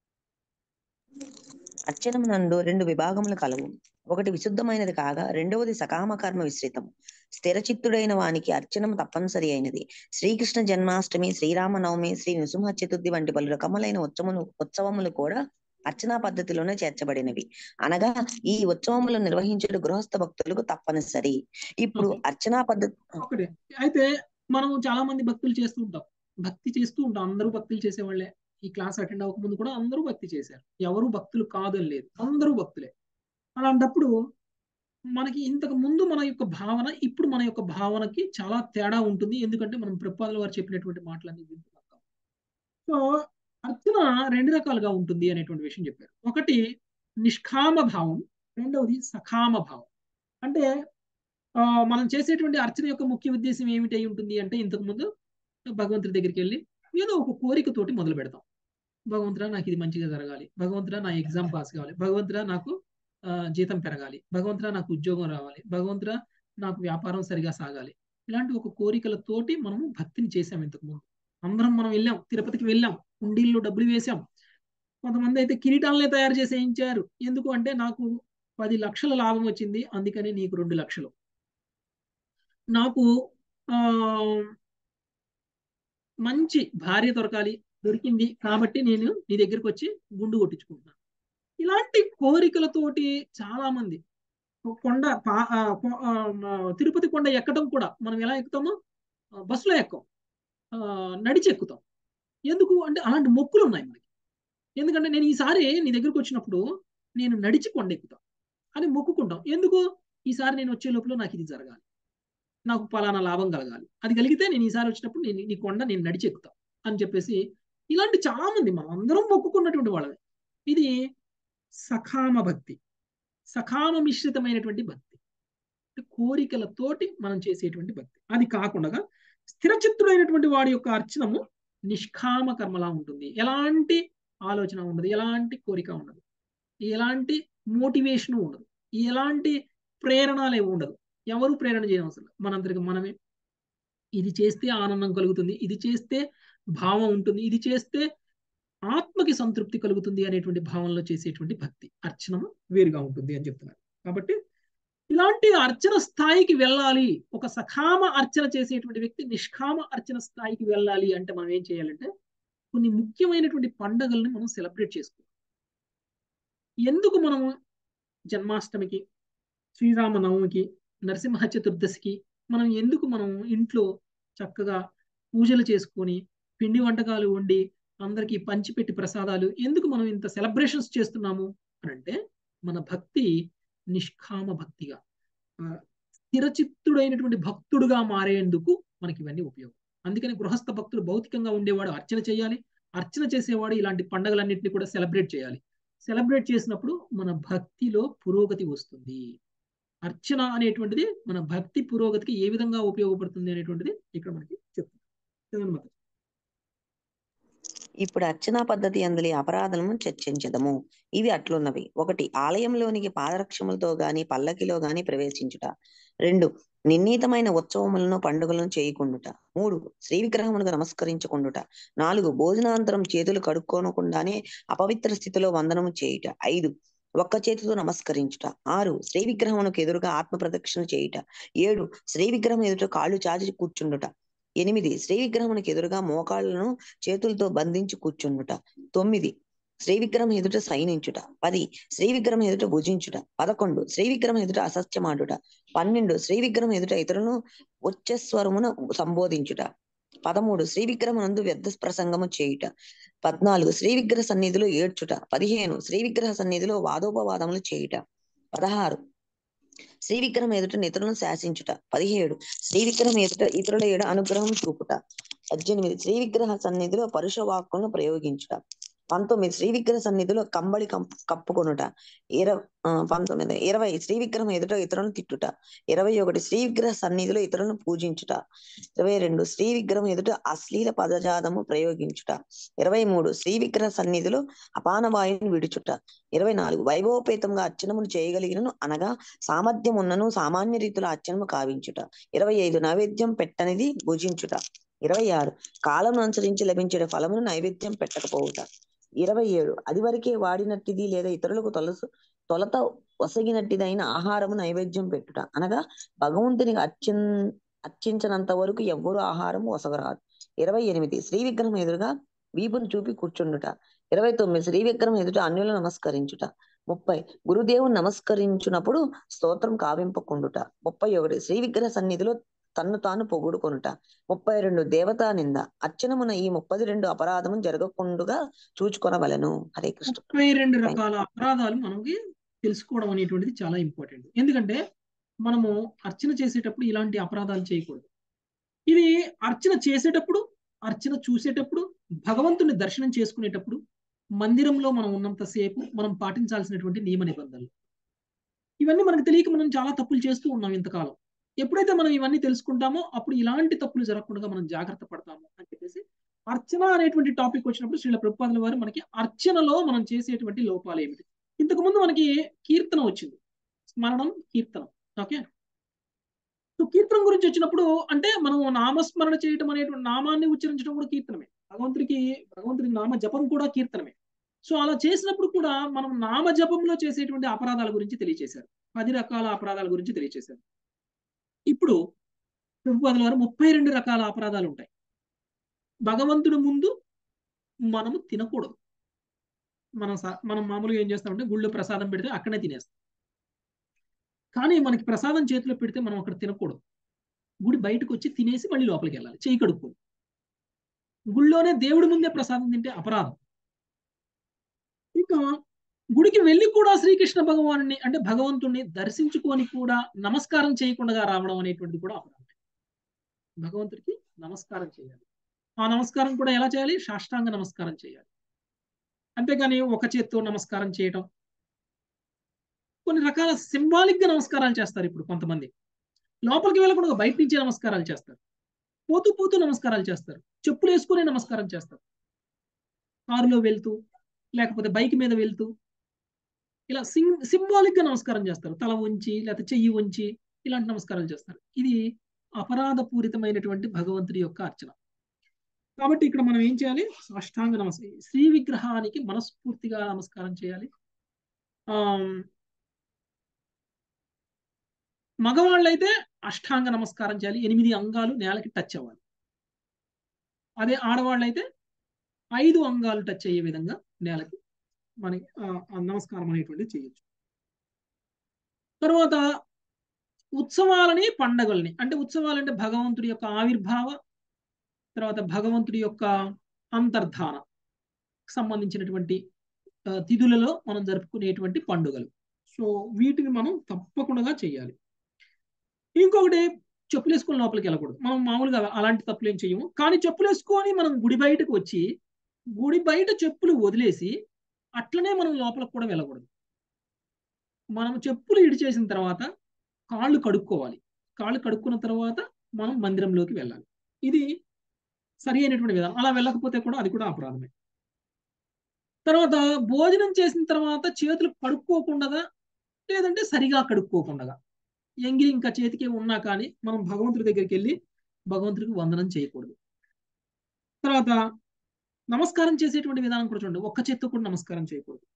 అర్చనమునందు రెండు విభాగములు కలవు ఒకటి విశుద్ధమైనది కాగా రెండవది సకామ కర్మ విస్తృతము స్థిరచిత్తుడైన వానికి అర్చనము తప్పనిసరి అయినది శ్రీకృష్ణ జన్మాష్టమి శ్రీరామనవమి శ్రీ నృసింహ చతుర్థి వంటి పలు రకములైన ఉత్సవములు ఉత్సవములు కూడా అర్చనా పద్ధతిలోనే చేర్చబడినవి అనగా ఈ ఉత్సవములు నిర్వహించడం గృహస్థ భక్తులకు తప్పనిసరి ఇప్పుడు Okay. అర్చనా పద్ధతి ఒకటే అయితే మనం చాలా మంది భక్తులు చేస్తూ ఉంటాం భక్తి చేస్తూ ఉంటాం అందరూ భక్తులు చేసేవాళ్ళే ఈ క్లాస్ అటెండ్ అవ్వకముందు కూడా అందరూ భక్తి చేశారు ఎవరు భక్తులు కాదని లేదు అందరూ భక్తులే అలాంటప్పుడు మనకి ఇంతకు ముందు మన యొక్క భావన ఇప్పుడు మన యొక్క భావనకి చాలా తేడా ఉంటుంది ఎందుకంటే మనం ప్రపాదుల వారు చెప్పినటువంటి మాటలన్నీ వింటున్నాం సో అర్చన రెండు రకాలుగా ఉంటుంది అనేటువంటి విషయం చెప్పారు ఒకటి నిష్కామ భావం రెండవది సకామ భావం అంటే ఆ, మనం చేసేటువంటి అర్చన యొక్క ముఖ్య ఉద్దేశం ఏమిటి అయి ఉంటుంది అంటే ఇంతకు ముందు భగవంతుడి దగ్గరికి వెళ్ళి ఏదో ఒక కోరికతోటి మొదలు పెడతాం భగవంతుడా నాకు ఇది మంచిగా జరగాలి భగవంతుడా నా ఎగ్జామ్ పాస్ కావాలి భగవంతుడా నాకు ఆ, జీతం పెరగాలి భగవంతుడా నాకు ఉద్యోగం రావాలి భగవంతుడా నాకు వ్యాపారం సరిగా సాగాలి ఇలాంటి ఒక కోరికలతోటి మనము భక్తిని చేసాం ఇంతకు ముందు అందరం మనం వెళ్ళాం తిరుపతికి వెళ్ళాం కుండీల్లో డబ్బులు వేసాం కొంతమంది అయితే కిరీటాలనే తయారు చేసి వేయించారు ఎందుకు అంటే నాకు పది లక్షల లాభం వచ్చింది అందుకని నీకు రెండు లక్షలు నాకు ఆ మంచి భార్య దొరకాలి దొరికింది కాబట్టి నేను నీ దగ్గరికి వచ్చి గుండు కొట్టించుకుంటున్నాను ఇలాంటి కోరికలతోటి చాలా మంది కొండ పా- ఆ, కొ- ఆ, మ- తిరుపతి కొండ ఎక్కడం కూడా మనం ఎలా ఎక్కుతామో ఆ, బస్సులో ఎక్కం ఆ, నడిచి ఎక్కుతాం ఎందుకు అంటే అలాంటి మొక్కులు ఉన్నాయి మనకి ఎందుకంటే నేను ఈసారి నీ దగ్గరకు వచ్చినప్పుడు నేను నడిచి కొండ ఎక్కుతాం అని మొక్కుకుంటాం ఎందుకు ఈసారి నేను వచ్చే లోపల నాకు ఇది జరగాలి నాకు పలానా లాభం కలగాలి అది కలిగితే నేను ఈసారి వచ్చినప్పుడు నేను నీ కొండ నేను నడిచి ఎక్కుతా అని చెప్పేసి ఇలాంటి చాలా మంది మనం అందరం మొక్కుకున్నటువంటి వాళ్ళమే ఇది సకామ భక్తి సకామ మిశ్రితమైనటువంటి భక్తి అంటే కోరికలతోటి మనం చేసేటువంటి భక్తి అది కాకుండా స్థిరచిత్తుడైనటువంటి వాడి యొక్క అర్చనము నిష్కామ కర్మలా ఉంటుంది ఎలాంటి ఆలోచన ఉండదు ఎలాంటి కోరిక ఉండదు ఎలాంటి మోటివేషన్ ఉండదు ఎలాంటి ప్రేరణలే ఉండదు ఎవరు ప్రేరణ చేయనవసరం లేదు. మనందరికి మనమే ఇది చేస్తే ఆనందం కలుగుతుంది ఇది చేస్తే భావం ఉంటుంది ఇది చేస్తే ఆత్మకి సంతృప్తి కలుగుతుంది అనేటువంటి భావనలో చేసేటువంటి భక్తి అర్చనము వేరుగా ఉంటుంది అని చెప్తున్నారు కాబట్టి ఇలాంటి అర్చన స్థాయికి వెళ్ళాలి ఒక సకామ అర్చన చేసేటువంటి వ్యక్తి నిష్కామ అర్చన స్థాయికి వెళ్ళాలి అంటే మనం ఏం చేయాలంటే కొన్ని ముఖ్యమైనటువంటి పండగల్ని మనం సెలబ్రేట్ చేసుకోవాలి ఎందుకు మనము జన్మాష్టమికి శ్రీరామ నవమికి నరసింహ చతుర్దశికి మనం ఎందుకు మనం ఇంట్లో చక్కగా పూజలు చేసుకొని పిండి వంటకాలు వండి అందరికీ పంచిపెట్టి ప్రసాదాలు ఎందుకు మనం ఇంత సెలబ్రేషన్స్ చేస్తున్నాము అని అంటే మన భక్తి నిష్కామ భక్తిగా ఆ, స్థిరచిత్తుడైనటువంటి భక్తుడుగా మారేందుకు మనకి ఇవన్నీ ఉపయోగం అందుకని గృహస్థ భక్తుడు భౌతికంగా ఉండేవాడు అర్చన చేయాలి అర్చన చేసేవాడు ఇలాంటి పండుగలన్నింటినీ కూడా సెలబ్రేట్ చేయాలి సెలబ్రేట్ చేసినప్పుడు మన భక్తిలో పురోగతి వస్తుంది అర్చన అనేటువంటిది మన భక్తి పురోగతికి ఏ విధంగా ఉపయోగపడుతుంది అనేటువంటిది ఇక్కడ మనకి చెప్తుంది చదవండి మాతాజీ. ఇప్పుడు అర్చనా పద్ధతి అందులో అపరాధములను చర్చించదము ఇవి అట్లున్నవి ఒకటి ఆలయంలోనికి పాదరక్షములతో గాని పల్లకిలో గాని ప్రవేశించుట రెండు నిర్ణీతమైన ఉత్సవములను పండుగలను చేయకుండుట మూడు శ్రీ విగ్రహములకు నమస్కరించకుండుట నాలుగు భోజనాంతరం చేతులు కడుక్కోనకుండానే అపవిత్ర స్థితిలో వందనము చేయుట ఐదు ఒక్క చేతితో నమస్కరించుట ఆరు శ్రీ విగ్రహమునకు ఎదురుగా ఆత్మ ప్రదక్షిణ చేయుట ఏడు శ్రీ విగ్రహం ఎదుట కాళ్ళు చాచి కూర్చుండుట ఎనిమిది శ్రీ విగ్రహమునకు ఎదురుగా మోకాళ్ళను చేతులతో బంధించి కూర్చుండుట తొమ్మిది శ్రీ విగ్రహం ఎదుట సైనించుట పది శ్రీ విగ్రహం ఎదుట భుజించుట పదకొండు శ్రీ విగ్రహం ఎదుట అసత్యమాడుట పన్నెండు శ్రీ విగ్రహం ఎదుట ఇతరులను ఉచ్చస్వరమును సంబోధించుట పదమూడు శ్రీ విగ్రహమునందు వ్యర్థ ప్రసంగము చేయుట పద్నాలుగు శ్రీ విగ్రహ సన్నిధిలో ఏడ్చుట పదిహేను శ్రీ విగ్రహ సన్నిధిలో వాదోపవాదములు చేయుట పదహారు శ్రీ విగ్రహం ఎదుట ఇతరులను శాసించుట పదిహేడు శ్రీ విగ్రహం ఎదుట ఇతరుల ఏడ అనుగ్రహం చూపుట పద్దెనిమిది శ్రీ విగ్రహ సన్నిధిలో పరుష వాక్కులను ప్రయోగించుట పంతొమ్మిది శ్రీ విగ్రహ సన్నిధిలో కంబళి కం- కప్పుకొనుట ఇరవై పంతొమ్మిది ఇరవై శ్రీ విగ్రహం ఎదుట ఇతరులను తిట్టుట ఇరవై ఒకటి శ్రీ విగ్రహ సన్నిధిలో ఇతరులను పూజించుట ఇరవై రెండు శ్రీ విగ్రహం ఎదుట అశ్లీల పదజాతము ప్రయోగించుట ఇరవై మూడు శ్రీ విగ్రహ సన్నిధిలో అపానవాయుని విడుచుట ఇరవై నాలుగు వైభవపేతంగా అర్చనములు చేయగలిగినను అనగా సామర్థ్యం ఉన్నను సామాన్య రీతిలో అర్చనము కావించుట ఇరవై ఐదు నైవేద్యం పెట్టనిది భుజించుట ఇరవై ఆరు కాలం అనుసరించి లభించే ఫలమును నైవేద్యం పెట్టకపోవుట ఇరవై ఏడు అది వరకే వాడినట్టిది లేదా ఇతరులకు తొలసు తొలత ఒసగినట్టిదైన ఆహారము నైవేద్యం పెట్టుట అనగా భగవంతునికి అర్చిన్ అర్చించినంత వరకు ఎవ్వరు ఆహారము ఒసగరాదు ఇరవై ఎనిమిది శ్రీ విగ్రహం ఎదురుగా వీపును చూపి కూర్చుండుట ఇరవై తొమ్మిది శ్రీ విగ్రహం ఎదుట అన్యులు నమస్కరించుట ముప్పై గురుదేవుని నమస్కరించినప్పుడు స్తోత్రం కావింపకుండుట ముప్పై ఒకటి శ్రీ విగ్రహ సన్నిధిలో తన్ను తాను పొగుడుకొనుట ముప్పై రెండు దేవతా నింద అర్చనమున ఈ ముప్పది రెండు అపరాధము జరగకుండుగా చూచుకొనవలెను హరే కృష్ణ ముప్పై రెండు రకాల అపరాధాలు మనకి తెలుసుకోవడం అనేటువంటిది చాలా ఇంపార్టెంట్ ఎందుకంటే మనము అర్చన చేసేటప్పుడు ఇలాంటి అపరాధాలు చేయకూడదు ఇది అర్చన చేసేటప్పుడు అర్చన చూసేటప్పుడు భగవంతుని దర్శనం చేసుకునేటప్పుడు మందిరంలో మనం ఉన్నంతసేపు మనం పాటించాల్సినటువంటి నియమ నిబంధనలు ఇవన్నీ మనకు తెలియక మనం చాలా తప్పులు చేస్తూ ఉన్నాం ఇంతకాలం ఎప్పుడైతే మనం ఇవన్నీ తెలుసుకుంటామో అప్పుడు ఇలాంటి తప్పులు జరగకుండా మనం జాగ్రత్త పడతాము అని చెప్పేసి అర్చన అనేటువంటి టాపిక్ వచ్చినప్పుడు శ్రీల ప్రభుపాదుల వారు మనకి అర్చనలో మనం చేసేటువంటి లోపాలు ఏమిటి ఇంతకు ముందు మనకి కీర్తన వచ్చింది స్మరణం కీర్తనం ఓకే సో కీర్తనం గురించి వచ్చినప్పుడు అంటే మనం నామస్మరణ చేయటం అనేటువంటి నామాన్ని ఉచ్చరించడం కూడా కీర్తనమే భగవంతుడికి భగవంతుడి నామ జపం కూడా కీర్తనమే సో అలా చేసినప్పుడు కూడా మనం నామ జపంలో చేసేటువంటి అపరాధాల గురించి తెలియచేశారు పది రకాల అపరాధాల గురించి తెలియచేశారు ఇప్పుడు ప్రభుపాదుల వారు ముప్పై రెండు రకాల అపరాధాలు ఉంటాయి భగవంతుడి ముందు మనము తినకూడదు మనం స- మనం మామూలుగా ఏం చేస్తామంటే గుళ్ళో ప్రసాదం పెడితే అక్కడే తినేస్తాం కానీ మనకి ప్రసాదం చేతిలో పెడితే మనం అక్కడ తినకూడదు గుడి బయటకు వచ్చి తినేసి మళ్ళీ లోపలికి వెళ్ళాలి చేయి కడుక్కోదు గుళ్ళోనే దేవుడి ముందే ప్రసాదం తింటే అపరాధం ఇంకా గుడికి వెళ్ళి కూడా శ్రీకృష్ణ భగవాను అంటే భగవంతుణ్ణి దర్శించుకొని కూడా నమస్కారం చేయకుండా రావడం అనేటువంటిది కూడా అపరాధం భగవంతుడికి నమస్కారం చేయాలి ఆ నమస్కారం కూడా ఎలా చేయాలి సాష్టాంగ నమస్కారం చేయాలి అంతేగాని ఒక చేత్తో నమస్కారం చేయటం కొన్ని రకాల సింబాలిక్ గా నమస్కారాలు చేస్తారు ఇప్పుడు కొంతమంది లోపలికి వెళ్ళకుండా బయట నుంచే నమస్కారాలు చేస్తారు పోతూ పోతూ నమస్కారాలు చేస్తారు చెప్పులు వేసుకునే నమస్కారం చేస్తారు కారులో వెళ్తూ లేకపోతే బైక్ మీద వెళ్తూ ఇలా సిం సింబాలిక్ గా నమస్కారం చేస్తారు తల ఉంచి లేకపోతే చెయ్యి ఉంచి ఇలాంటి నమస్కారాలు చేస్తారు ఇది అపరాధపూరితమైనటువంటి భగవంతుడి యొక్క అర్చన కాబట్టి ఇక్కడ మనం ఏం చేయాలి సాష్టాంగ నమస్కారం శ్రీ విగ్రహానికి మనస్ఫూర్తిగా నమస్కారం చేయాలి ఆ మగవాళ్ళైతే అష్టాంగ నమస్కారం చేయాలి ఎనిమిది అంగాలు నేలకి టచ్ అవ్వాలి అదే ఆడవాళ్ళైతే ఐదు అంగాలు టచ్ అయ్యే విధంగా నేలకి మనకి నమస్కారం అనేటువంటిది చేయొచ్చు తర్వాత ఉత్సవాలని పండగల్ని అంటే ఉత్సవాలు అంటే భగవంతుడి యొక్క ఆవిర్భావ తర్వాత భగవంతుడి యొక్క అంతర్ధాన సంబంధించినటువంటి తిథులలో మనం జరుపుకునేటువంటి పండుగలు సో వీటిని మనం తప్పకుండా చేయాలి ఇంకొకటి చెప్పులు వేసుకొని లోపలికి వెళ్ళకూడదు మనం మామూలుగా అలాంటి తప్పులు ఏం చేయము కానీ చెప్పులు వేసుకొని మనం గుడి బయటకు వచ్చి గుడి బయట చెప్పులు వదిలేసి అట్లనే మనం లోపలికి కూడా వెళ్ళకూడదు మనం చెప్పులు ఇడిచేసిన తర్వాత కాళ్ళు కడుక్కోవాలి కాళ్ళు కడుక్కున్న తర్వాత మనం మందిరంలోకి వెళ్ళాలి ఇది సరి అయినటువంటి విధానం అలా వెళ్ళకపోతే కూడా అది కూడా అపరాధమే తర్వాత భోజనం చేసిన తర్వాత చేతులు కడుక్కోకుండా లేదంటే సరిగా కడుక్కోకుండా ఎంగిలి ఇంకా చేతికి ఉన్నా కానీ మనం భగవంతుడి దగ్గరికి వెళ్ళి భగవంతుడికి వందనం చేయకూడదు తర్వాత నమస్కారం చేసేటువంటి విధానం కూడా చూడండి ఒక్క చేత్తో కూడా నమస్కారం చేయకూడదు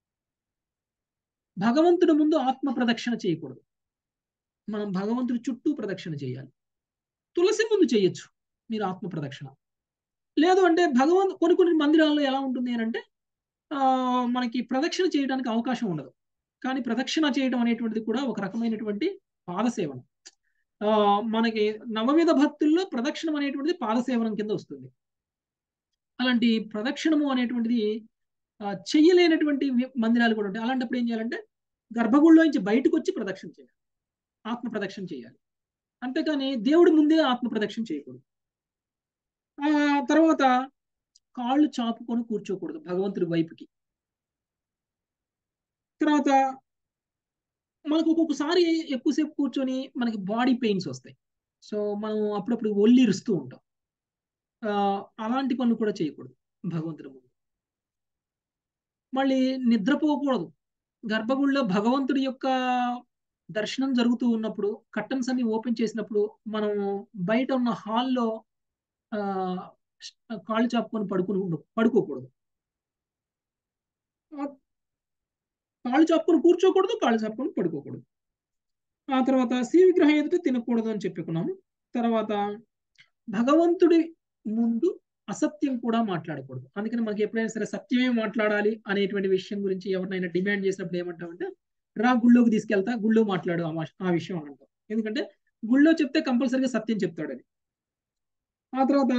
భగవంతుడి ముందు ఆత్మ ప్రదక్షిణ చేయకూడదు మనం భగవంతుడి చుట్టూ ప్రదక్షిణ చేయాలి తులసి ముందు చేయొచ్చు మీరు ఆత్మ ప్రదక్షిణ లేదు అంటే భగవంతు కొన్ని కొన్ని మందిరాల్లో ఎలా ఉంటుంది అని అంటే మనకి ప్రదక్షిణ చేయడానికి అవకాశం ఉండదు కానీ ప్రదక్షిణ చేయడం అనేటువంటిది కూడా ఒక రకమైనటువంటి పాదసేవనం ఆ మనకి నవవిధ భక్తుల్లో ప్రదక్షిణం అనేటువంటిది పాదసేవనం కింద వస్తుంది అలాంటి ప్రదక్షిణము అనేటువంటిది ఆ, చెయ్యలేనటువంటి వి- మందిరాలు కూడా ఉంటాయి అలాంటప్పుడు ఏం చేయాలంటే గర్భగుడిలో నుంచి బయటకు వచ్చి ప్రదక్షిణ చేయాలి ఆత్మ ప్రదక్షిణ చేయాలి అంతేకాని దేవుడి ముందే ఆత్మ ప్రదక్షిణ చేయకూడదు ఆ తర్వాత కాళ్ళు చాపుకొని కూర్చోకూడదు భగవంతుడి వైపుకి తర్వాత మనకు ఒక్కొక్కసారి ఎక్కువసేపు కూర్చొని మనకి బాడీ పెయిన్స్ వస్తాయి సో మనం అప్పుడప్పుడు ఒల్లిరుస్తూ ఉంటాం ఆ, అలాంటి పనులు కూడా చేయకూడదు భగవంతుడి ముందు మళ్ళీ నిద్రపోకూడదు గర్భగుడిలో భగవంతుడి యొక్క దర్శనం జరుగుతూ ఉన్నప్పుడు కర్టన్స్ అన్ని ఓపెన్ చేసినప్పుడు మనం బయట ఉన్న హాల్లో ఆ కాళ్ళు చాపుకొని పడుకుని ఉండ పడుకోకూడదు ఆ, కాళ్ళు చాపుకొని కూర్చోకూడదు కాళ్ళు చాపుకొని పడుకోకూడదు ఆ తర్వాత శ్రీ విగ్రహం ఎదుట తినకూడదు అని చెప్పుకున్నాము తర్వాత భగవంతుడి ముందు అసత్యం కూడా మాట్లాడకూడదు అందుకని మనకి ఎప్పుడైనా సరే సత్యమే మాట్లాడాలి అనేటువంటి విషయం గురించి ఎవరినైనా డిమాండ్ చేసినప్పుడు ఏమంటామంటే రా గుళ్ళోకి తీసుకెళ్తా గుళ్ళో మాట్లాడు ఆ మా- ఆ విషయం అని అంటాం ఎందుకంటే గుళ్ళో చెప్తే కంపల్సరీగా సత్యం చెప్తాడని ఆ తర్వాత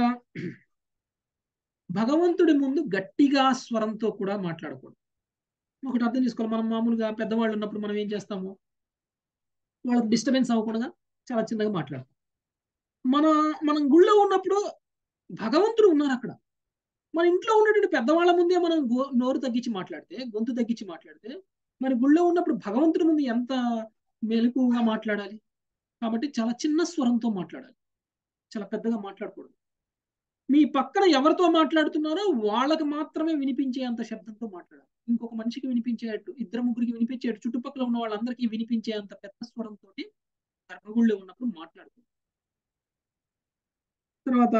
భగవంతుడి ముందు గట్టిగా స్వరంతో కూడా మాట్లాడకూడదు ఒకటి అర్థం చేసుకోవాలి మనం మామూలుగా పెద్దవాళ్ళు ఉన్నప్పుడు మనం ఏం చేస్తాము వాళ్ళకి డిస్టర్బెన్స్ అవ్వకుండా చాలా చిన్నగా మాట్లాడతాం మన మనం గుళ్ళో ఉన్నప్పుడు భగవంతుడు ఉన్నారు అక్కడ మన ఇంట్లో ఉన్నటువంటి పెద్దవాళ్ళ ముందే మనం గో- నోరు తగ్గించి మాట్లాడితే గొంతు తగ్గించి మాట్లాడితే మరి గుళ్ళో ఉన్నప్పుడు భగవంతుడి ముందు ఎంత మెలకుగా మాట్లాడాలి కాబట్టి చాలా చిన్న స్వరంతో మాట్లాడాలి చాలా పెద్దగా మాట్లాడకూడదు మీ పక్కన ఎవరితో మాట్లాడుతున్నారో వాళ్ళకి మాత్రమే వినిపించేంత శబ్దంతో మాట్లాడాలి ఇంకొక మనిషికి వినిపించేటట్టు ఇద్దరు ముగ్గురికి వినిపించేటట్టు చుట్టుపక్కల ఉన్న వాళ్ళందరికీ వినిపించేంత పెద్ద స్వరంతో గర్భగుళ్ళో ఉన్నప్పుడు మాట్లాడుతుంది తర్వాత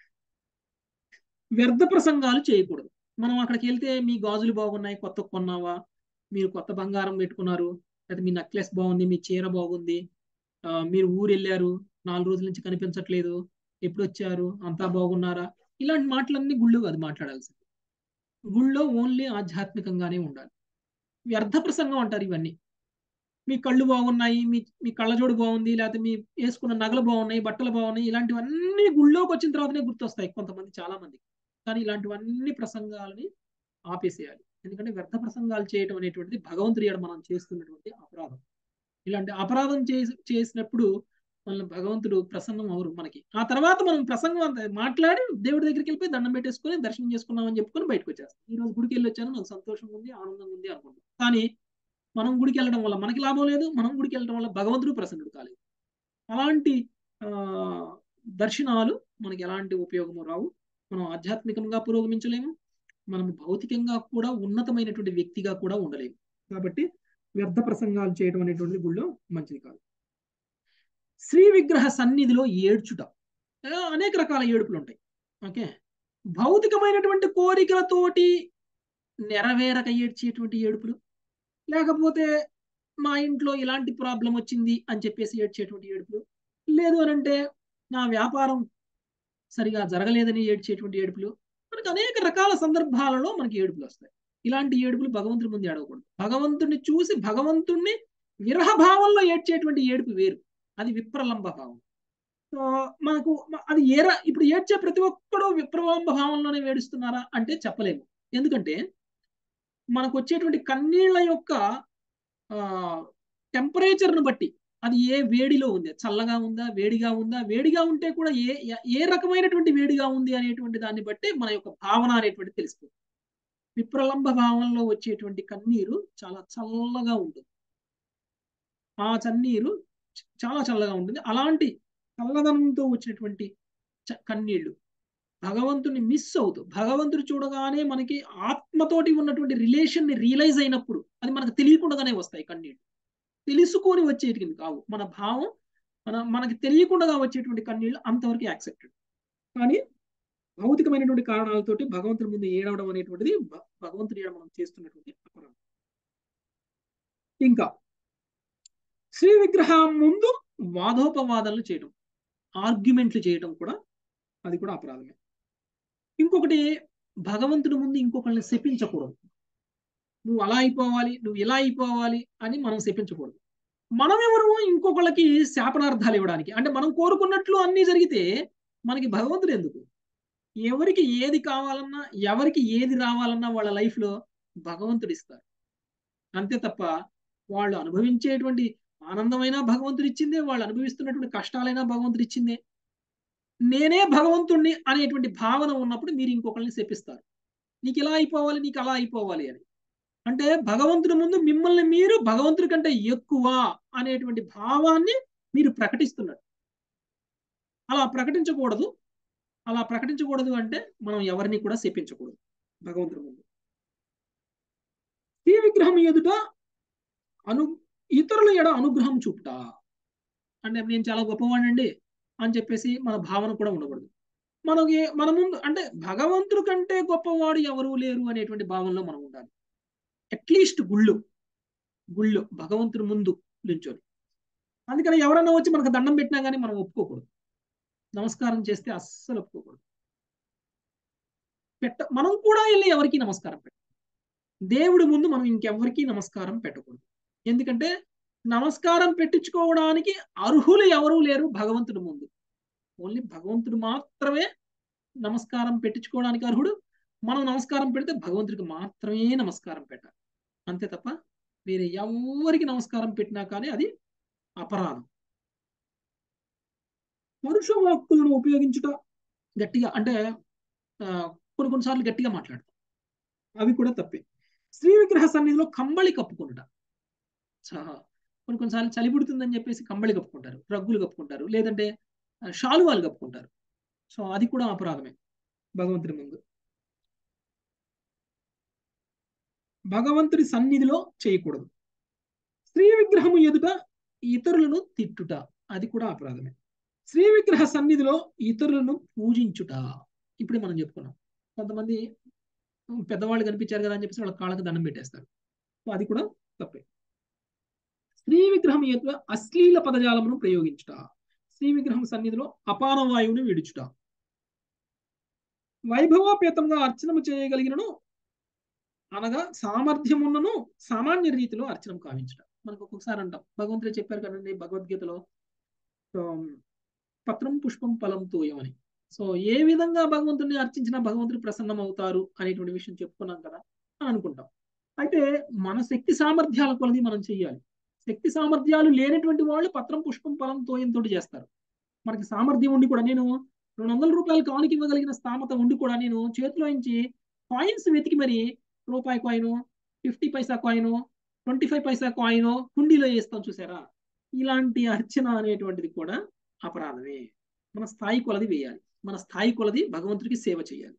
వ్యర్థ ప్రసంగాలు చేయకూడదు మనం అక్కడికి వెళ్తే మీ గాజులు బాగున్నాయి కొత్త కొన్నావా మీరు కొత్త బంగారం పెట్టుకున్నారు లేదా మీ నెక్లెస్ బాగుంది మీ చీర బాగుంది ఆ, మీరు ఊరు వెళ్ళారు నాలుగు రోజుల నుంచి కనిపించట్లేదు ఎప్పుడు వచ్చారు అంతా బాగున్నారా ఇలాంటి మాటలన్నీ గుళ్ళు కాదు మాట్లాడాల్సింది గుళ్ళో ఓన్లీ ఆధ్యాత్మికంగానే ఉండాలి వ్యర్థ ప్రసంగం అంటారు ఇవన్నీ మీ కళ్ళు బాగున్నాయి మీ మీ కళ్ళజోడు బాగుంది లేకపోతే మీ వేసుకున్న నగలు బాగున్నాయి బట్టలు బాగున్నాయి ఇలాంటివన్నీ గుళ్ళోకి వచ్చిన తర్వాతనే గుర్తొస్తాయి కొంతమంది చాలా మంది కానీ ఇలాంటివన్నీ ప్రసంగాలని ఆపేసేయాలి ఎందుకంటే వ్యర్థ ప్రసంగాలు చేయడం అనేటువంటిది భగవంతుడి ఎడ మనం చేస్తున్నటువంటి అపరాధం ఇలాంటి అపరాధం చేసి చేసినప్పుడు మన భగవంతుడు ప్రసన్నం అవరు మనకి ఆ తర్వాత మనం ప్రసంగం అంత మాట్లాడి దేవుడి దగ్గరికి వెళ్ళిపోయి దండం పెట్టేసుకొని దర్శనం చేసుకున్నామని చెప్పుకొని బయటకు వచ్చేస్తాం ఈ రోజు గుడికి వెళ్ళి వచ్చాను నాకు సంతోషంగా ఉంది ఆనందంగా ఉంది అనుకుంటాం కానీ మనం గుడికి వెళ్ళడం వల్ల మనకి లాభం లేదు మనం గుడికి వెళ్ళడం వల్ల భగవంతుడు ప్రసన్నుడు కాలేదు అలాంటి ఆ దర్శనాలు మనకి ఎలాంటి ఉపయోగము రావు మనం ఆధ్యాత్మికంగా పురోగమించలేము మనం భౌతికంగా కూడా ఉన్నతమైనటువంటి వ్యక్తిగా కూడా ఉండలేము కాబట్టి వ్యర్థ ప్రసంగాలు చేయడం అనేటువంటిది గుళ్ళో మంచిది కాదు శ్రీ విగ్రహ సన్నిధిలో ఏడ్చుట ఆ, అనేక రకాల ఏడుపులు ఉంటాయి ఓకే భౌతికమైనటువంటి కోరికలతోటి నెరవేరక ఏడ్చేటువంటి ఏడుపులు లేకపోతే మా ఇంట్లో ఇలాంటి ప్రాబ్లం వచ్చింది అని చెప్పేసి ఏడ్చేటువంటి ఏడుపులు లేదు అని అంటే నా వ్యాపారం సరిగా జరగలేదని ఏడ్చేటువంటి ఏడుపులు మనకి అనేక రకాల సందర్భాలలో మనకి ఏడుపులు వస్తాయి ఇలాంటి ఏడుపులు భగవంతుడి ముందు ఏడవకూడదు భగవంతుడిని చూసి భగవంతుణ్ణి విరహ భావంలో ఏడ్చేటువంటి ఏడుపు వేరు అది విప్రలంబ భావం సో మనకు మ- అది ఏరా ఇప్పుడు ఏడ్చే ప్రతి ఒక్కడూ విప్రలంబ భావంలోనే ఏడుస్తున్నారా అంటే చెప్పలేము ఎందుకంటే మనకు వచ్చేటువంటి కన్నీళ్ల యొక్క టెంపరేచర్ను బట్టి అది ఏ వేడిలో ఉంది చల్లగా ఉందా వేడిగా ఉందా వేడిగా ఉంటే కూడా ఏ ఏ- ఏ రకమైనటువంటి వేడిగా ఉంది అనేటువంటి దాన్ని బట్టి మన యొక్క భావన అనేటువంటి తెలుస్తుంది విప్రలంబ భావంలో వచ్చేటువంటి కన్నీరు చాలా చల్లగా ఉంటుంది ఆ చన్నీరు చ- చాలా చల్లగా ఉంటుంది అలాంటి చల్లదనంతో వచ్చినటువంటి చ- కన్నీళ్లు భగవంతుని మిస్ అవుతూ భగవంతుడు చూడగానే మనకి ఆత్మతోటి ఉన్నటువంటి రిలేషన్ ని రియలైజ్ అయినప్పుడు అది మనకు తెలియకుండానే వస్తాయి కన్నీళ్లు తెలుసుకొని వచ్చేటివి కావు మన భావం మన మనకి తెలియకుండా వచ్చేటువంటి కన్నీళ్లు అంతవరకు యాక్సెప్టెడ్ కానీ భౌతికమైనటువంటి కారణాలతోటి భగవంతుడి ముందు ఏడవడం అనేటువంటిది భ- భగవంతుడి ఏడ మనం చేస్తున్నటువంటి అపరాధం ఇంకా శ్రీ విగ్రహం ముందు వాదోపవాదాలు చేయడం ఆర్గ్యుమెంట్లు చేయడం కూడా అది కూడా అపరాధమే ఇంకొకటి భగవంతుడి ముందు ఇంకొకరిని శపించకూడదు నువ్వు అలా అయిపోవాలి నువ్వు ఇలా అయిపోవాలి అని మనం శపించకూడదు మనం ఎవరు ఇంకొకళ్ళకి శాపనార్థాలు ఇవ్వడానికి అంటే మనం కోరుకున్నట్లు అన్నీ జరిగితే మనకి భగవంతుడు ఎందుకు ఎవరికి ఏది కావాలన్నా ఎవరికి ఏది రావాలన్నా వాళ్ళ లైఫ్లో భగవంతుడు ఇస్తారు అంతే తప్ప వాళ్ళు అనుభవించేటువంటి ఆనందమైన భగవంతుడు ఇచ్చిందే వాళ్ళు అనుభవిస్తున్నటువంటి కష్టాలైనా భగవంతుడు ఇచ్చిందే నేనే భగవంతుణ్ణి అనేటువంటి భావన ఉన్నప్పుడు మీరు ఇంకొకరిని శపిస్తారు నీకు ఇలా అయిపోవాలి నీకు అలా అయిపోవాలి అని అంటే భగవంతుడి ముందు మిమ్మల్ని మీరు భగవంతుడి కంటే ఎక్కువ అనేటువంటి భావాన్ని మీరు ప్రకటిస్తున్నారు అలా ప్రకటించకూడదు అలా ప్రకటించకూడదు అంటే మనం ఎవరిని కూడా శపించకూడదు భగవంతుడి ముందు శ్రీ విగ్రహం ఎదుట అను ఇతరుల ఎడ అనుగ్రహం చూపుట అంటే నేను చాలా గొప్పవాడండి అని చెప్పేసి మన భావన కూడా ఉండకూడదు మనకి మన ముందు అంటే భగవంతుడి కంటే గొప్పవాడు ఎవరు లేరు అనేటువంటి భావనలో మనం ఉండాలి అట్లీస్ట్ గుళ్ళు గుళ్ళు భగవంతుడి ముందు నించొని అందుకని ఎవరన్నా వచ్చి మనకు దండం పెట్టినా కానీ మనం ఒప్పుకోకూడదు నమస్కారం చేస్తే అస్సలు ఒప్పుకోకూడదు పెట్ట మనం కూడా వెళ్ళి ఎవరికి నమస్కారం పెట్ట దేవుడి ముందు మనం ఇంకెవరికి నమస్కారం పెట్టకూడదు ఎందుకంటే నమస్కారం పెట్టించుకోవడానికి అర్హులు ఎవరూ లేరు భగవంతుడి ముందు ఓన్లీ భగవంతుడు మాత్రమే నమస్కారం పెట్టించుకోవడానికి అర్హుడు మనం నమస్కారం పెడితే భగవంతుడికి మాత్రమే నమస్కారం పెట్టాలి అంతే తప్ప వేరే ఎవరికి నమస్కారం పెట్టినా కానీ అది అపరాధం పరుష వాక్కులను ఉపయోగించుట గట్టిగా అంటే కొన్ని కొన్నిసార్లు గట్టిగా మాట్లాడతాం అవి కూడా తప్పే స్త్రీ విగ్రహ సన్నిధిలో కంబళి కప్పుకుంట కొన్ని కొన్నిసార్లు చలి పుడుతుందని చెప్పేసి కంబళి కప్పుకుంటారు రగ్గులు కప్పుకుంటారు లేదంటే షాలువాలు కప్పుకుంటారు సో అది కూడా అపరాధమే భగవంతుడి ముందు భగవంతుడి సన్నిధిలో చేయకూడదు స్త్రీ విగ్రహము ఎదుట ఇతరులను తిట్టుట అది కూడా అపరాధమే స్త్రీ విగ్రహ సన్నిధిలో ఇతరులను పూజించుట ఇప్పుడే మనం చెప్పుకున్నాం కొంతమంది పెద్దవాళ్ళు కనిపించారు కదా అని చెప్పేసి వాళ్ళ కాళ్ళకి దండం పెట్టేస్తారు సో అది కూడా తప్పే స్త్రీ విగ్రహం ఎదుట అశ్లీల పదజాలమును ప్రయోగించుట స్త్రీ విగ్రహం సన్నిధిలో అపాన వాయువుని విడుచుట వైభవోపేతంగా అర్చనము చేయగలిగినను అనగా సామర్థ్యమున్నను సామాన్య రీతిలో అర్చనం కావించడం మనకు ఒక్కొక్కసారి అంటాం భగవంతుడే చెప్పారు కదండి భగవద్గీతలో పత్రం పుష్పం ఫలం తోయమని సో ఏ విధంగా భగవంతుడిని అర్చించినా భగవంతుడు ప్రసన్నం అవుతారు అనేటువంటి విషయం చెప్పుకున్నాం కదా అని అనుకుంటాం అయితే మన శక్తి సామర్థ్యాల కొలది మనం చెయ్యాలి శక్తి సామర్థ్యాలు లేనటువంటి వాళ్ళు పత్రం పుష్పం ఫలం తోయంతో చేస్తారు మనకి సామర్థ్యం ఉండి కూడా నేను రెండు వందల రూపాయలు కానుక ఇవ్వగలిగిన స్థామత ఉండి కూడా నేను చేతిలో నుంచి కాయిన్స్ వెతికి మరి రూపాయి coin fifty paisa coin twenty five paisa coin హుండీలో వేస్తాం చూసారా ఇలాంటి అర్చన అనేటువంటిది కూడా అపరాధమే మన స్థాయి కొలది వేయాలి మన స్థాయి కొలది భగవంతుడికి సేవ చేయాలి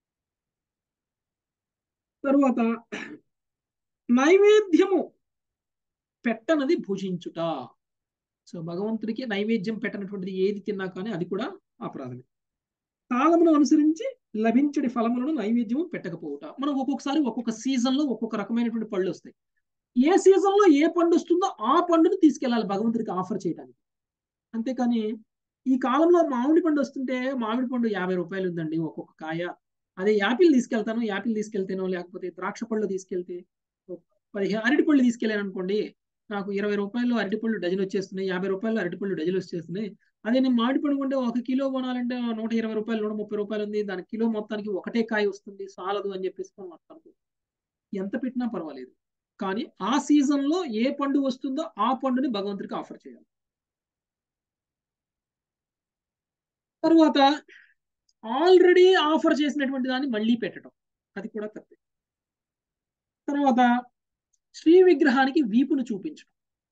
తరువాత నైవేద్యము పెట్టనది భుజించుట సో భగవంతుడికి నైవేద్యం పెట్టనటువంటిది ఏది తిన్నా కానీ అది కూడా అపరాధమే కాలమును అనుసరించి లభించడి ఫలములను నైవేద్యము పెట్టకపోవుట మనం ఒక్కొక్కసారి ఒక్కొక్క సీజన్లో ఒక్కొక్క రకమైనటువంటి పళ్ళు వస్తాయి ఏ సీజన్లో ఏ పండు వస్తుందో ఆ పండును తీసుకెళ్ళాలి భగవంతుడికి ఆఫర్ చేయడానికి అంతేకాని ఈ కాలంలో మామిడి పండు వస్తుంటే మామిడి పండు యాభై రూపాయలు ఉందండి ఒక్కొక్క కాయ అదే యాపిల్ తీసుకెళ్తాను యాపిల్ తీసుకెళ్తేనో లేకపోతే ద్రాక్ష పళ్ళు తీసుకెళ్తే పదిహేను అరటి పళ్ళు తీసుకెళ్ళాను అనుకోండి నాకు ఇరవై రూపాయలు అరటిపళ్ళు డజన్ వచ్చేస్తున్నాయి యాభై రూపాయలు అరటిపళ్ళు డజన్ వచ్చేస్తున్నాయి అదే నేను మామిడి పండు కొంటే ఒక కిలో కొనాలంటే నూట ఇరవై రూపాయలు నూట ముప్పై రూపాయలు ఉంది దాని కిలో మొత్తానికి ఒకటే కాయ వస్తుంది సాలదు అని చెప్పేసి మనం ఎంత పెట్టినా పర్వాలేదు కానీ ఆ సీజన్లో ఏ పండు వస్తుందో ఆ పండుని భగవంతుడికి ఆఫర్ చేయాలి తరువాత ఆల్రెడీ ఆఫర్ చేసినటువంటి దాన్ని మళ్ళీ పెట్టడం అది కూడా తప్పే తర్వాత శ్రీ విగ్రహానికి వీపును చూపించడం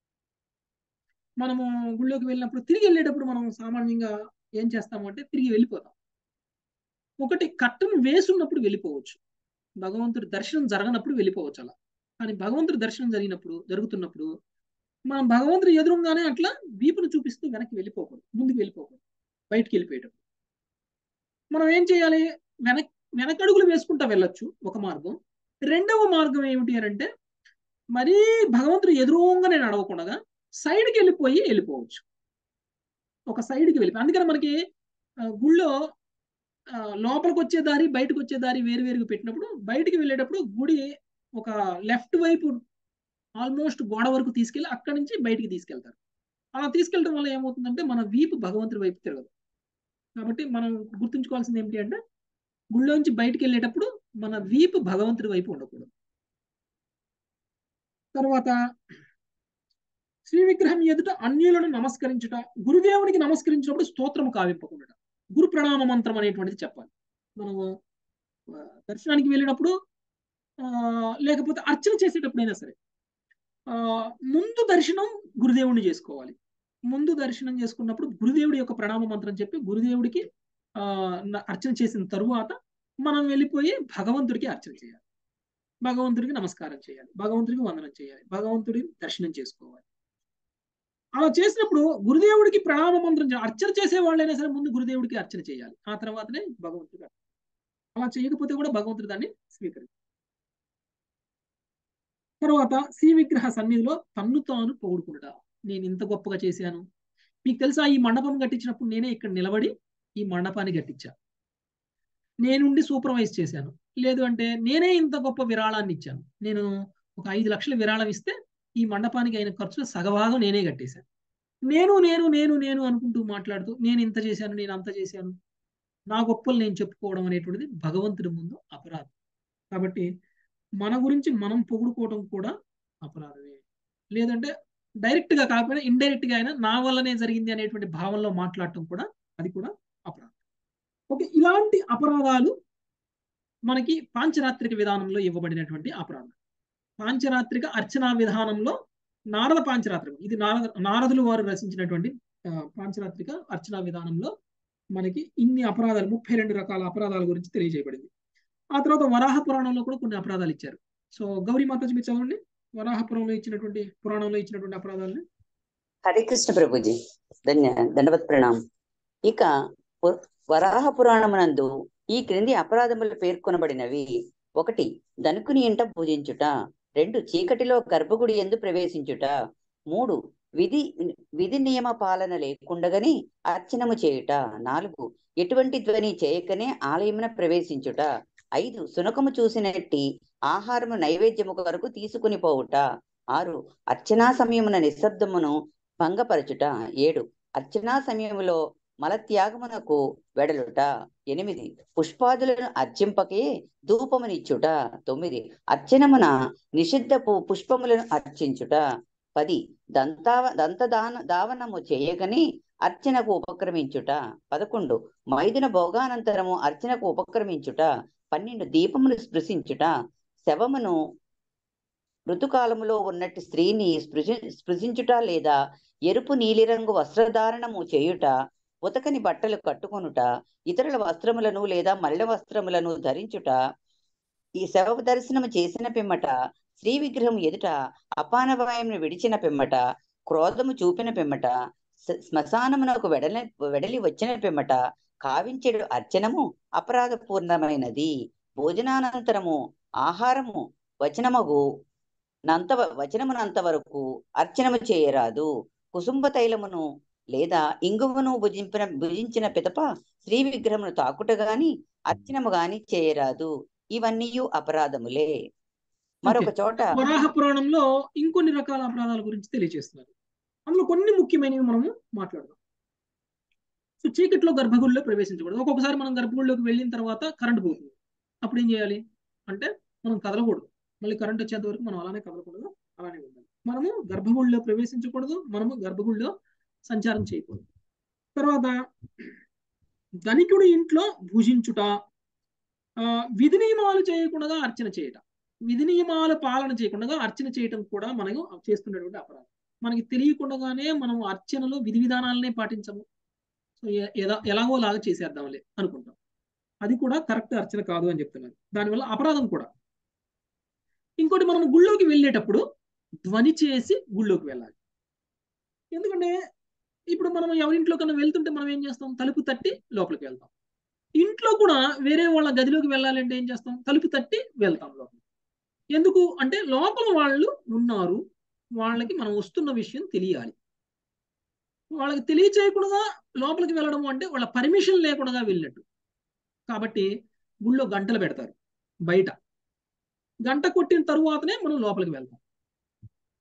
మనము గుళ్ళోకి వెళ్ళినప్పుడు తిరిగి వెళ్ళేటప్పుడు మనం సామాన్యంగా ఏం చేస్తాము అంటే తిరిగి వెళ్ళిపోతాం ఒకటి కట్టను వేసున్నప్పుడు వెళ్ళిపోవచ్చు భగవంతుడి దర్శనం జరగనప్పుడు వెళ్ళిపోవచ్చు అలా కానీ భగవంతుడి దర్శనం జరిగినప్పుడు జరుగుతున్నప్పుడు మనం భగవంతుడి ఎదురుగానే అట్లా వీపును చూపిస్తూ వెనక్కి వెళ్ళిపోకూడదు ముందుకు వెళ్ళిపోకూడదు బయటికి వెళ్ళిపోయేటప్పుడు మనం ఏం చేయాలి వెనక్ వెనకడుగులు వేసుకుంటా వెళ్ళొచ్చు ఒక మార్గం రెండవ మార్గం ఏమిటి అని అంటే మరీ భగవంతుడు ఎదురుగానే నడవకుండా సైడ్కి వెళ్ళిపోయి వెళ్ళిపోవచ్చు ఒక సైడ్కి వెళ్ళిపోయి అందుకని మనకి గుళ్ళో లోపలికి వచ్చే దారి బయటకు వచ్చే దారి వేరు వేరుగా పెట్టినప్పుడు బయటికి వెళ్ళేటప్పుడు గుడి ఒక లెఫ్ట్ వైపు ఆల్మోస్ట్ గోడ వరకు తీసుకెళ్లి అక్కడి నుంచి బయటికి తీసుకెళ్తారు అలా తీసుకెళ్ళడం వల్ల ఏమవుతుందంటే మన వీపు భగవంతుడి వైపు తిరగదు కాబట్టి మనం గుర్తుంచుకోవాల్సింది ఏంటి అంటే గుళ్ళోంచి బయటికి వెళ్ళేటప్పుడు మన వీపు భగవంతుడి వైపు ఉండకూడదు తర్వాత శ్రీ విగ్రహం ఎదుట అన్యులను నమస్కరించుట గురుదేవునికి నమస్కరించినప్పుడు స్తోత్రము కావింపకుండా గురు ప్రణామ మంత్రం అనేటువంటిది చెప్పాలి మనము ఆ, దర్శనానికి వెళ్ళినప్పుడు ఆ, లేకపోతే అర్చన చేసేటప్పుడైనా సరే ఆ, ముందు దర్శనం గురుదేవుడిని చేసుకోవాలి ముందు దర్శనం చేసుకున్నప్పుడు గురుదేవుడి యొక్క ప్రణామ మంత్రం చెప్పి గురుదేవుడికి ఆ న- అర్చన చేసిన తరువాత మనం వెళ్ళిపోయి భగవంతుడికి అర్చన చేయాలి భగవంతుడికి నమస్కారం చేయాలి భగవంతుడికి వందనం చేయాలి భగవంతుడికి దర్శనం చేసుకోవాలి అలా చేసినప్పుడు గురుదేవుడికి ప్రణామ మంత్రం చే- అర్చన చేసే వాళ్ళైనా సరే ముందు గురుదేవుడికి అర్చన చేయాలి ఆ తర్వాతనే భగవంతుడికి అర్చన. అలా చేయకపోతే కూడా భగవంతుడు దాన్ని స్వీకరిస్తారు తర్వాత శ్రీ విగ్రహ సన్నిధిలో తన్ను తాను పొగుడుకుంటా నేను ఇంత గొప్పగా చేశాను మీకు తెలుసా ఈ మండపం కట్టించినప్పుడు నేనే ఇక్కడ నిలబడి ఈ మండపాన్ని కట్టించా నేనుండి సూపర్వైజ్ చేశాను లేదు అంటే నేనే ఇంత గొప్ప విరాళాన్ని ఇచ్చాను నేను ఒక ఐదు లక్షల విరాళం ఇస్తే ఈ మండపానికి అయిన ఖర్చులో సగభాగం నేనే కట్టేశాను నేను నేను నేను నేను అనుకుంటూ మాట్లాడుతూ నేను ఇంత చేశాను నేను అంత చేశాను నా గొప్పలు నేను చెప్పుకోవడం అనేటువంటిది భగవంతుడి ముందు అపరాధం కాబట్టి మన గురించి మనం పొగుడుకోవడం కూడా అపరాధమే లేదంటే డైరెక్ట్ గా కాకపోయినా ఇండైరెక్ట్ గా అయినా నా వల్లనే జరిగింది అనేటువంటి భావంలో మాట్లాడటం కూడా అది కూడా అపరాధం ఓకే ఇలాంటి అపరాధాలు మనకి పాంచరాత్రిక విధానంలో ఇవ్వబడినటువంటి అపరాధం పాంచరాత్రిక అర్చనా విధానంలో నారద పాంచరాత్రికం ఇది నారద నారదులు వారు రచించినటువంటి ఆ, పాంచరాత్రిక అర్చనా విధానంలో మనకి ఇన్ని అపరాధాలు ముప్పై రెండు రకాల అపరాధాల గురించి తెలియజేయబడింది ఆ తర్వాత వరాహ పురాణంలో కూడా కొన్ని అపరాధాలు ఇచ్చారు సో గౌరీ మాతాజీ మీరు చదవండి వరాహ పురాణంలో ఇచ్చినటువంటి పురాణంలో ఇచ్చినటువంటి అపరాధాలని హరే కృష్ణ ప్రభుజీ ధన్య దండవత్ ప్రణామం ఇక పు- వరాహ పురాణమునందు ఈ క్రింది అపరాధములు పేర్కొనబడినవి ఒకటి ధనుకుని ఇంట పూజించుట రెండు చీకటిలో గర్భగుడి ఎందు ప్రవేశించుట మూడు విధి విధి నియమ పాలన లేకుండగని అర్చనము చేయుట నాలుగు ఎటువంటి ధ్వని చేయకనే ఆలయమున ప్రవేశించుట ఐదు సునకము చూసినట్టి ఆహారము నైవేద్యము వరకు తీసుకుని పోవుట ఆరు అర్చనా సమయమున నిశ్శబ్దమును భంగపరచుట ఏడు అర్చనా సమయములో మలత్యాగమునకు వెడలుట ఎనిమిది పుష్పాదులను అర్చింపకే ధూపమునిచ్చుట తొమ్మిది అర్చనమున నిషిద్ధ పు- పుష్పములను అర్చించుట పది దంతావ దంతదాన దావనము చేయగని అర్చనకు ఉపక్రమించుట పదకొండు మైదున భోగానంతరము అర్చనకు ఉపక్రమించుట పన్నెండు దీపమును స్పృశించుట శవమును ఋతుకాలములో ఉన్నట్టు స్త్రీని స్పృశి స్పృశించుట లేదా ఎరుపు నీలిరంగు వస్త్రధారణము చేయుట ఉతకని బట్టలు కట్టుకొనుట ఇతరుల వస్త్రములను లేదా మలిన వస్త్రములను ధరించుట ఈ శవ దర్శనము చేసిన పిమ్మట శ్రీ విగ్రహం ఎదుట అపానవాయమును విడిచిన పిమ్మట క్రోధము చూపిన పిమ్మట స- శ్మశానమునకు వెడలి వెడలి వచ్చిన పిమ్మట కావించెడు అర్చనము అపరాధపూర్ణమైనది భోజనానంతరము ఆహారము వచనమగు నంత వచనమునంత వరకు అర్చనము చేయరాదు కుసుంబ తైలమును లేదా ఇంగువను భుజింపిన భుజించిన పిదప శ్రీ విగ్రహమును తాకుట గాని అర్చనము గాని చేయరాదు ఇవన్నీ అపరాధములే మరొక చోట వరాహ పురాణంలో ఇంకొన్ని రకాల అపరాధాల గురించి తెలియజేస్తున్నారు అందులో కొన్ని ముఖ్యమైనవి మనము మాట్లాడదాం సో చీకట్లో గర్భగుడిలో ప్రవేశించకూడదు ఒక్కొక్కసారి మనం గర్భగుడిలోకి వెళ్ళిన తర్వాత కరెంట్ పోతుంది అప్పుడు ఏం చేయాలి అంటే మనం కదలకూడదు మళ్ళీ కరెంట్ వచ్చేంత వరకు మనం అలానే కదలకూడదు అలానే ఉండాలి మనము గర్భగుడిలో ప్రవేశించకూడదు మనము గర్భగుడిలో సంచారం చేయకూడదు తర్వాత ధనికుడి ఇంట్లో భుజించుట ఆ, విధి నియమాలు చేయకుండా అర్చన చేయటం విధి నియమాల పాలన చేయకుండా అర్చన చేయటం కూడా మనకు చేస్తున్నటువంటి అపరాధం మనకి తెలియకుండానే మనం అర్చనలో విధి విధానాలనే పాటించము సో ఎ- ఎలా ఎలాగో లాగా చేసేద్దాంలే అనుకుంటాం అది కూడా కరెక్ట్ అర్చన కాదు అని చెప్తున్నారు దానివల్ల అపరాధం కూడా ఇంకోటి మనం గుళ్ళోకి వెళ్ళేటప్పుడు ధ్వని చేసి గుళ్ళోకి వెళ్ళాలి ఎందుకంటే ఇప్పుడు మనం ఎవరింట్లో కన్నా వెళ్తుంటే మనం ఏం చేస్తాం తలుపు తట్టి లోపలికి వెళ్తాం ఇంట్లో కూడా వేరే వాళ్ళ గదిలోకి వెళ్ళాలంటే ఏం చేస్తాం తలుపు తట్టి వెళ్తాం లోపలికి ఎందుకు అంటే లోపల వాళ్ళు ఉన్నారు వాళ్ళకి మనం వస్తున్న విషయం తెలియాలి వాళ్ళకి తెలియచేయకుండా లోపలికి వెళ్ళడం అంటే వాళ్ళ పర్మిషన్ లేకుండా వెళ్ళినట్టు కాబట్టి గుళ్ళో గంటలు పెడతారు బయట గంట కొట్టిన తరువాతనే మనం లోపలికి వెళ్తాం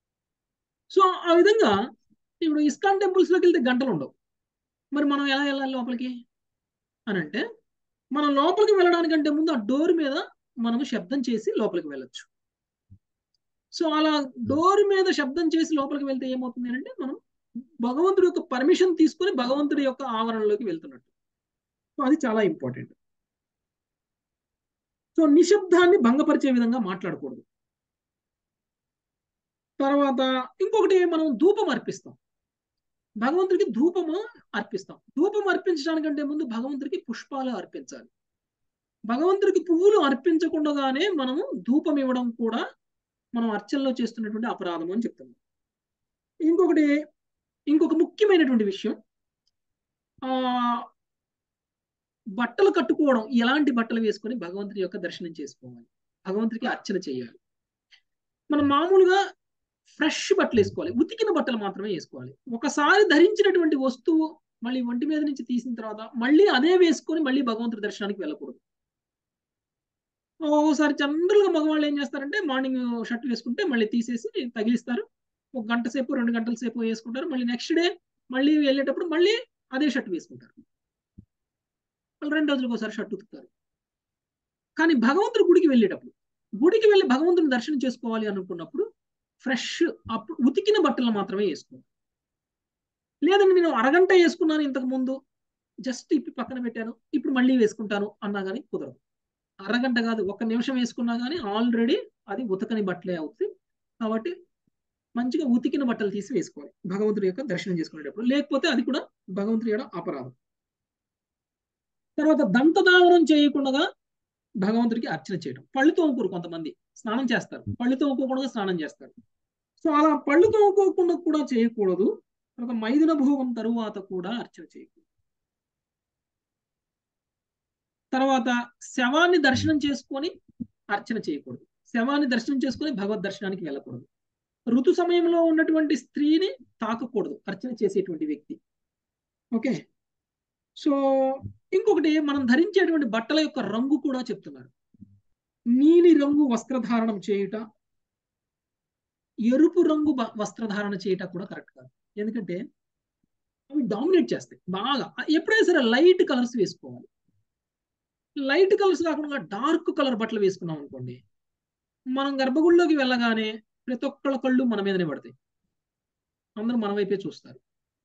సో ఆ విధంగా ఇప్పుడు ఇస్కాన్ టెంపుల్స్ లోకి వెళ్తే గంటలు ఉండవు మరి మనం ఎలా వెళ్ళాలి లోపలికి అని అంటే మనం లోపలికి వెళ్ళడానికంటే ముందు ఆ డోర్ మీద మనము శబ్దం చేసి లోపలికి వెళ్ళొచ్చు సో అలా డోర్ మీద శబ్దం చేసి లోపలికి వెళ్తే ఏమవుతుంది అంటే మనం భగవంతుడి యొక్క పర్మిషన్ తీసుకొని భగవంతుడి యొక్క ఆవరణలోకి వెళ్తున్నట్టు సో అది చాలా ఇంపార్టెంట్ సో నిశ్శబ్దాన్ని భంగపరిచే విధంగా మాట్లాడకూడదు తర్వాత ఇంకొకటి మనం ధూపం అర్పిస్తాం భగవంతుడికి ధూపము అర్పిస్తాం ధూపం అర్పించడానికంటే ముందు భగవంతుడికి పుష్పాలు అర్పించాలి భగవంతుడికి పువ్వులు అర్పించకుండానే మనము ధూపం ఇవ్వడం కూడా మనం అర్చనలో చేస్తున్నటువంటి అపరాధం అని చెప్తున్నాం ఇంకొకటి ఇంకొక ముఖ్యమైనటువంటి విషయం ఆ బట్టలు కట్టుకోవడం ఎలాంటి బట్టలు వేసుకొని భగవంతుడి యొక్క దర్శనం చేసుకోవాలి భగవంతుడికి అర్చన చేయాలి మనం మామూలుగా ఫ్రెష్ బట్టలు వేసుకోవాలి ఉతికిన బట్టలు మాత్రమే వేసుకోవాలి ఒకసారి ధరించినటువంటి వస్తువు మళ్ళీ ఒంటి మీద నుంచి తీసిన తర్వాత మళ్ళీ అదే వేసుకొని మళ్ళీ భగవంతుడి దర్శనానికి వెళ్ళకూడదు ఓసారి జనరల్గా మగవాళ్ళు ఏం చేస్తారంటే మార్నింగ్ షర్ట్ వేసుకుంటే మళ్ళీ తీసేసి తగిలిస్తారు ఒక గంట సేపు రెండు గంటల సేపు వేసుకుంటారు మళ్ళీ నెక్స్ట్ డే మళ్ళీ వెళ్ళేటప్పుడు మళ్ళీ అదే షర్ట్ వేసుకుంటారు మళ్ళీ రెండు రోజులకు ఒకసారి షర్ట్ ఉతుకుతారు కానీ భగవంతుడి గుడికి వెళ్ళేటప్పుడు గుడికి వెళ్ళి భగవంతుని దర్శనం చేసుకోవాలి అనుకున్నప్పుడు ఫ్రెష్ అప్పుడు ఉతికిన బట్టలు మాత్రమే వేసుకోవాలి లేదండి నేను అరగంట వేసుకున్నాను ఇంతకు ముందు జస్ట్ ఇప్పి పక్కన పెట్టాను ఇప్పుడు మళ్ళీ వేసుకుంటాను అన్నా కానీ కుదరదు అరగంట కాదు ఒక నిమిషం వేసుకున్నా కానీ ఆల్రెడీ అది ఉతకని బట్టలే అవుతుంది కాబట్టి మంచిగా ఉతికిన బట్టలు తీసి వేసుకోవాలి భగవంతుడి యొక్క దర్శనం చేసుకునేటప్పుడు లేకపోతే అది కూడా భగవంతుడి యొక్క అపరాధం తర్వాత దంతధావనం చేయకుండా భగవంతుడికి అర్చన చేయడం పళ్ళు తోముకోరు కొంతమంది స్నానం చేస్తారు పళ్ళు తోముకోకుండా స్నానం చేస్తారు సో అలా పళ్ళు తోముకోకుండా కూడా చేయకూడదు తర్వాత మైదున భోగం తరువాత కూడా అర్చన చేయకూడదు తర్వాత శవాన్ని దర్శనం చేసుకొని అర్చన చేయకూడదు శవాన్ని దర్శనం చేసుకొని భగవద్ దర్శనానికి వెళ్ళకూడదు ఋతు సమయంలో ఉన్నటువంటి స్త్రీని తాకకూడదు అర్చన చేసేటువంటి వ్యక్తి ఓకే సో ఇంకొకటి మనం ధరించేటువంటి బట్టల యొక్క రంగు కూడా చెప్తున్నారు నీలి రంగు వస్త్రధారణం చేయుట ఎరుపు రంగు వస్త్రధారణ చేయట కూడా కరెక్ట్ కాదు ఎందుకంటే అవి డామినేట్ చేస్తాయి బాగా ఎప్పుడైనా సరే లైట్ కలర్స్ వేసుకోవాలి లైట్ కలర్స్ కాకుండా డార్క్ కలర్ బట్టలు వేసుకున్నాం అనుకోండి మనం గర్భగుడిలోకి వెళ్ళగానే ప్రతి ఒక్కళ్ళ కళ్ళు మన మీదనే పడతాయి అందరూ మన వైపే చూస్తారు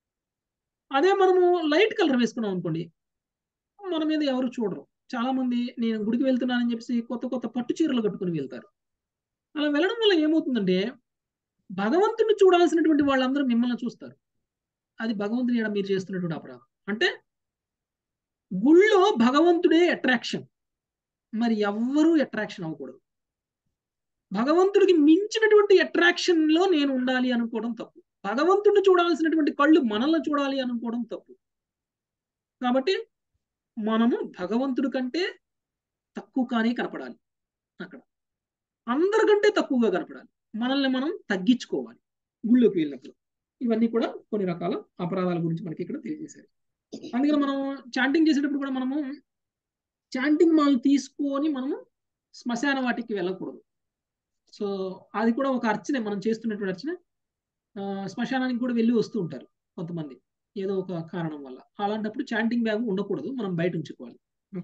అదే మనము లైట్ కలర్ వేసుకున్నాం అనుకోండి మన మీద ఎవరు చూడరు చాలా మంది నేను గుడికి వెళ్తున్నానని చెప్పేసి కొత్త కొత్త పట్టు చీరలు కట్టుకుని వెళ్తారు అలా వెళ్ళడం వల్ల ఏమవుతుందంటే భగవంతుడిని చూడాల్సినటువంటి వాళ్ళందరూ మిమ్మల్ని చూస్తారు అది భగవంతుని ఎడ మీరు చేస్తున్నటువంటి అపరాధం అంటే గుళ్ళో భగవంతుడే అట్రాక్షన్ మరి ఎవ్వరూ అట్రాక్షన్ అవ్వకూడదు భగవంతుడికి మించినటువంటి అట్రాక్షన్ లో నేను ఉండాలి అనుకోవడం తప్పు భగవంతుడిని చూడాల్సినటువంటి కళ్ళు మనల్ని చూడాలి అనుకోవడం తప్పు కాబట్టి మనము భగవంతుడి కంటే తక్కువ కానీ కనపడాలి అక్కడ అందరికంటే తక్కువగా కనపడాలి మనల్ని మనం తగ్గించుకోవాలి గుళ్ళోకి వెళ్ళినప్పుడు ఇవన్నీ కూడా కొన్ని రకాల అపరాధాల గురించి మనకి ఇక్కడ తెలియజేశారు అందుకని మనం చాంటింగ్ చేసేటప్పుడు కూడా మనము చాంటింగ్ మాల్ తీసుకొని మనము శ్మశాన వాటికి వెళ్ళకూడదు సో అది కూడా ఒక అర్చనే మనం చేస్తున్నటువంటి అర్చన శ్మశానానికి కూడా వెళ్ళి వస్తూ ఉంటారు కొంతమంది ఏదో ఒక కారణం వల్ల అలాంటప్పుడు చాంటింగ్ బ్యాగ్ ఉండకూడదు మనం బయట ఉంచుకోవాలి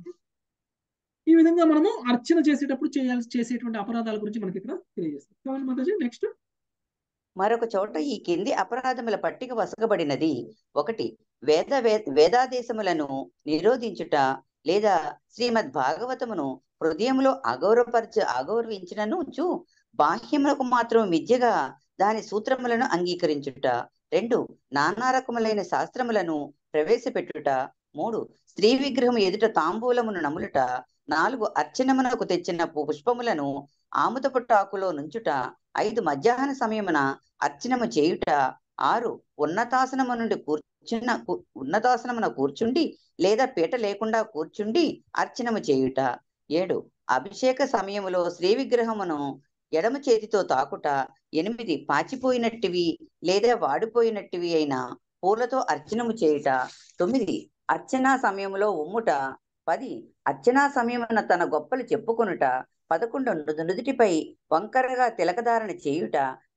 ఈ విధంగా మనము అర్చన చేసేటప్పుడు చేయాల్సి చేసేటువంటి అపరాధాల గురించి మనకి ఇక్కడ తెలియజేస్తాం మాతాజీ నెక్స్ట్ మరొక చోట ఈ కింది అపరాధముల పట్టిక వసగబడినది ఒకటి వేద వేదాదేశములను నిరోధించుట లేదా శ్రీమద్ భాగవతమును హృదయంలో అగౌరవపరచ అగౌరవించినను చూ బాహ్యములకు మాత్రం విద్యగా దాని సూత్రములను అంగీకరించుట రెండు నానా రకములైన శాస్త్రములను ప్రవేశపెట్టుట మూడు స్త్రీ విగ్రహం ఎదుట తాంబూలమును నములుట నాలుగు అర్చనమునకు తెచ్చిన పుష్పములను ఆముదపుట్టాకులో నుంచుట ఐదు మధ్యాహ్న సమయమున అర్చనము చేయుట ఆరు ఉన్నతాసనము నుండి కూర్చున్న ఉన్నతాసనమున కూర్చుండి లేదా పీట లేకుండా కూర్చుండి అర్చనము చేయుట ఏడు అభిషేక సమయములో శ్రీ విగ్రహమును ఎడమ చేతితో తాకుట ఎనిమిది పాచిపోయినట్టివి లేదా వాడిపోయినట్టివి అయిన పూలతో అర్చనము చేయుట తొమ్మిది అర్చనా సమయంలో ఉమ్ముట పది అర్చనా సమయమున తన గొప్పలు చెప్పుకొనుట పదకొండు నుదుటిపై వంకరగా తిలకధారణ చేయుట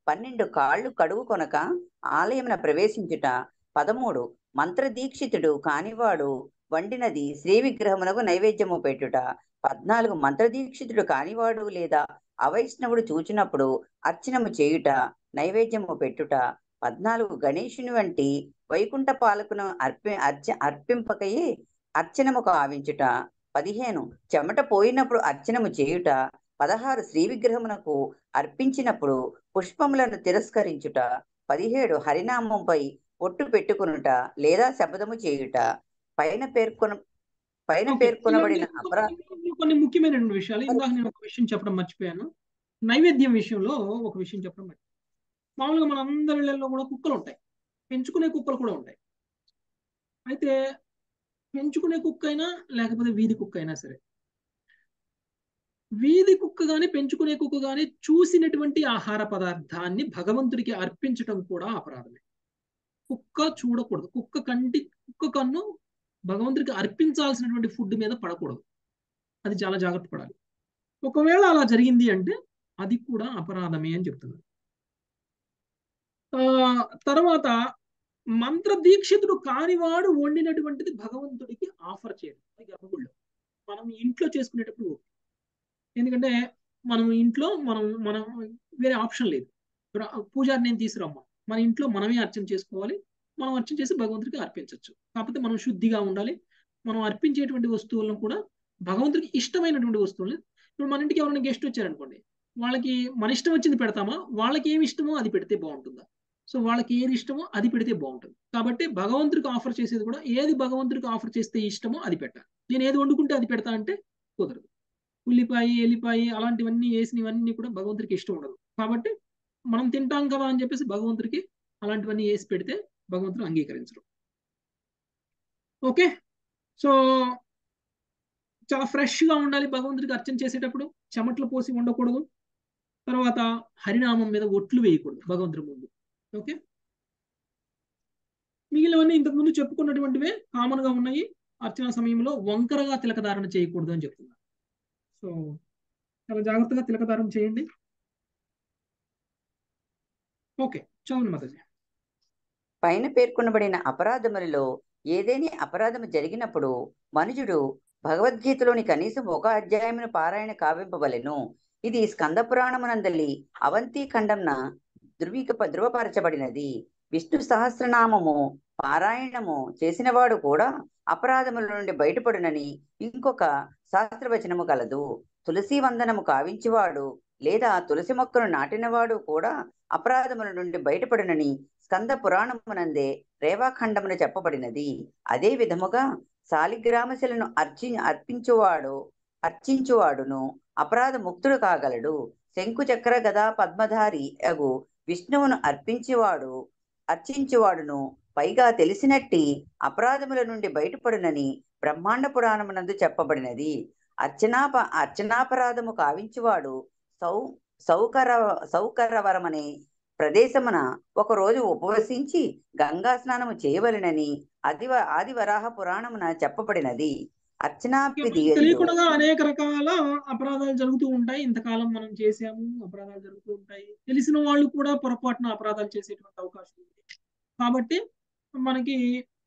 పన్నెండు కాళ్ళు కడుగు కొనక ఆలయమున ప్రవేశించుట పదమూడు మంత్రదీక్షితుడు కానివాడు వండినది శ్రీ విగ్రహమునకు నైవేద్యము పెట్టుట పద్నాలుగు మంత్రదీక్షితుడు కానివాడు లేదా అవైష్ణవుడు చూచినప్పుడు అర్చనము చేయుట నైవేద్యము పెట్టుట పద్నాలుగు గణేశుని వంటి వైకుంఠ పాలకును అర్పి అర్చ అర్పింపకయే అర్చనము కావించుట పదిహేను చెమట పోయినప్పుడు అర్చనము చేయుట పదహారు శ్రీ విగ్రహమునకు అర్పించినప్పుడు పుష్పములను తిరస్కరించుట పదిహేడు హరినామంపై ఒట్టు పెట్టుకునుట లేదా శపథము చేయుట పైన పేర్కొన పైన ఓకే. పేర్కొనబడిన ఇలాంటి అపరా కొన్ని- కొన్ని ముఖ్యమైనటువంటి విషయాలు ఇందాక నేను ఒక విషయం చెప్పడం మర్చిపోయాను నైవేద్యం విషయంలో ఒక విషయం చెప్పడం మర్చిపోయాను మామూలుగా మన అందరి ఇళ్లలో కూడా కుక్కలు ఉంటాయి పెంచుకునే కుక్కలు కూడా ఉంటాయి అయితే పెంచుకునే కుక్క అయినా లేకపోతే వీధి కుక్క అయినా సరే వీధి కుక్క గాని పెంచుకునే కుక్క గాని చూసినటువంటి ఆహార పదార్థాన్ని భగవంతుడికి అర్పించటం కూడా అపరాధమే కుక్క చూడకూడదు కుక్క కంటి కుక్క కన్ను భగవంతుడికి అర్పించాల్సినటువంటి ఫుడ్ మీద పడకూడదు అది చాలా జాగ్రత్త పడాలి ఒకవేళ అలా జరిగింది అంటే అది కూడా అపరాధమే అని చెప్తున్నారు ఆ తర్వాత మంత్ర దీక్షితుడు కానివాడు వండినటువంటిది భగవంతుడికి ఆఫర్ చేయడం అది గర్భగుడిలో మనం ఇంట్లో చేసుకునేటప్పుడు ఓకే. ఎందుకంటే మనం ఇంట్లో మనం మనం వేరే ఆప్షన్ లేదు ఇప్పుడు పూజారి నేను తీసుకురమ్మా మన ఇంట్లో మనమే అర్చన చేసుకోవాలి మనం అర్చన చేసి భగవంతుడికి అర్పించవచ్చు కాకపోతే మనం శుద్ధిగా ఉండాలి మనం అర్పించేటువంటి వస్తువులను కూడా భగవంతుడికి ఇష్టమైనటువంటి వస్తువుల్ని ఇప్పుడు మన ఇంటికి ఎవరైనా గెస్ట్ వచ్చారనుకోండి వాళ్ళకి మన ఇష్టం వచ్చింది పెడతామా వాళ్ళకి ఏమి ఇష్టమో అది పెడితే బాగుంటుందా సో వాళ్ళకి ఏది ఇష్టమో అది పెడితే బాగుంటుంది కాబట్టి భగవంతుడికి ఆఫర్ చేసేది కూడా ఏది భగవంతుడికి ఆఫర్ చేస్తే ఇష్టమో అది పెట్టాలి నేను ఏది వండుకుంటే అది పెడతా అంటే కుదరదు ఉల్లిపాయ ఎల్లిపాయ అలాంటివన్నీ వేసినవన్నీ కూడా భగవంతుడికి ఇష్టం ఉండదు కాబట్టి మనం తింటాం కదా అని చెప్పేసి భగవంతుడికి అలాంటివన్నీ వేసి పెడితే భగవంతుడు అంగీకరించరు ఓకే సో చాలా ఫ్రెష్ గా ఉండాలి భగవంతుడికి అర్చన చేసేటప్పుడు చెమట్లు పోసి ఉండకూడదు తర్వాత హరినామం మీద ఒట్లు వేయకూడదు భగవంతుడి ముందు ఓకే మిగిలినవన్నీ ఇంతకు ముందు చెప్పుకున్నటువంటివే కామన్ గా ఉన్నాయి అర్చన సమయంలో వంకరగా తిలకధారణ చేయకూడదు అని చెప్తున్నారు సో చాలా జాగ్రత్తగా తిలకధారణ చేయండి ఓకే చదవండి మాతాజీ పైన పేర్కొనబడిన అపరాధములలో ఏదేని అపరాధము జరిగినప్పుడు మనుజుడు భగవద్గీతలోని కనీసం ఒక అధ్యాయమును పారాయణ కావింపవలెను ఇది స్కంద పురాణమునందలి అవంతి ఖండంన ధృవీక ధృవపరచబడినది విష్ణు సహస్రనామము పారాయణము చేసినవాడు కూడా అపరాధముల నుండి బయటపడునని ఇంకొక శాస్త్రవచనము కలదు తులసి వందనము కావించువాడు లేదా తులసి మొక్కను నాటినవాడు కూడా అపరాధముల నుండి బయటపడునని స్కంద పురాణమునందే రేవాఖండమున చెప్పబడినది అదే విధముగా శాలిగ్రామశిలను అర్చి అర్పించువాడు అర్చించువాడును అపరాధ ముక్తుడు కాగలడు శంకు చక్ర గదా పద్మధారి అగు విష్ణువును అర్పించేవాడు అర్చించువాడును పైగా తెలిసినట్టి అపరాధముల నుండి బయటపడునని బ్రహ్మాండ పురాణమునందు చెప్పబడినది అర్చనాప అర్చనాపరాధము కావించువాడు సౌ సౌకర సౌకరవరమనే ప్రదేశమున ఒక రోజు ఉపవసించి గంగా స్నానము చేయవలెనని అదివ ఆదివరాహ పురాణమున చెప్పబడినది అర్చనాపిది తెలియకుండా అనేక రకాల అపరాధాలు జరుగుతూ ఉంటాయి ఇంతకాలం మనం చేసాము అపరాధాలు జరుగుతూ ఉంటాయి తెలిసిన వాళ్ళు కూడా పొరపాటున అపరాధాలు చేసేటువంటి అవకాశం ఉంది కాబట్టి మనకి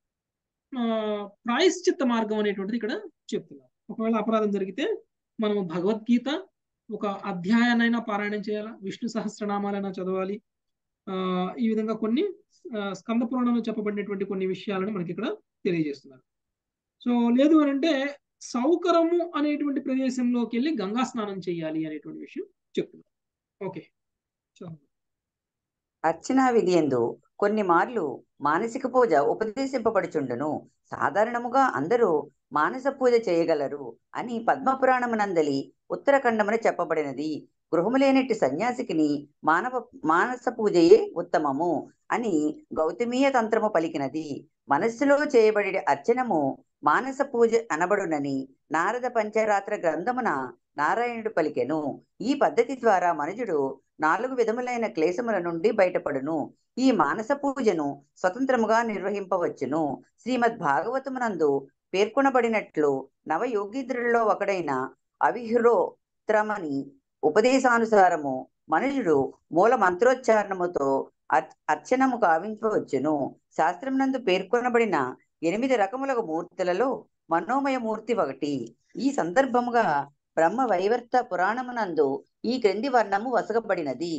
ఆ, ప్రాయశ్చిత్త మార్గం అనేటువంటిది ఇక్కడ చెప్తున్నారు ఒకవేళ అపరాధం జరిగితే మనము భగవద్గీత ఒక అధ్యాయాన్నైనా పారాయణం చేయాలా విష్ణు సహస్రనామాలైనా చదవాలి ఆ ఈ విధంగా కొన్ని ఆ, స్కంద పురాణంలో చెప్పబడినటువంటి కొన్ని విషయాలను మనకి ఇక్కడ తెలియజేస్తున్నారు సో లేదు అని అంటే సౌకరము అనేటువంటి ప్రదేశంలోకి వెళ్ళి గంగా స్నానం చేయాలి అనేటువంటి విషయం చెప్తున్నారు ఓకే చదువు. అర్చనా విధి ఎందు కొన్ని మార్లు మానసిక పూజ ఉపదేశింపబడుచుండును సాధారణముగా అందరూ మానస పూజ చేయగలరు అని పద్మపురాణమునందలి ఉత్తరఖండమున చెప్పబడినది గృహము లేనట్టి సన్యాసికిని మానవ మానస పూజయే ఉత్తమము అని గౌతమీయ తంత్రము పలికినది మనస్సులో చేయబడి అర్చనము మానస పూజ అనబడునని నారద పంచరాత్ర గ్రంథమున నారాయణుడు పలికెను ఈ పద్ధతి ద్వారా మనుజుడు నాలుగు విధములైన క్లేశముల నుండి బయటపడును ఈ మానస పూజను స్వతంత్రముగా నిర్వహింపవచ్చును శ్రీమద్ భాగవతమునందు పేర్కొనబడినట్లు నవయోగీంద్రులలో ఒకడైన అవిహ్రోత్రమని ఉపదేశానుసారము మనుషుడు మూల మంత్రోచ్చారణముతో అర్- అర్చనము కావించవచ్చును శాస్త్రమునందు పేర్కొనబడిన ఎనిమిది రకముల మూర్తులలో మనోమయ మూర్తి ఒకటి ఈ సందర్భముగా బ్రహ్మ వైవర్త పురాణమునందు ఈ క్రింది వర్ణము వసగబడినది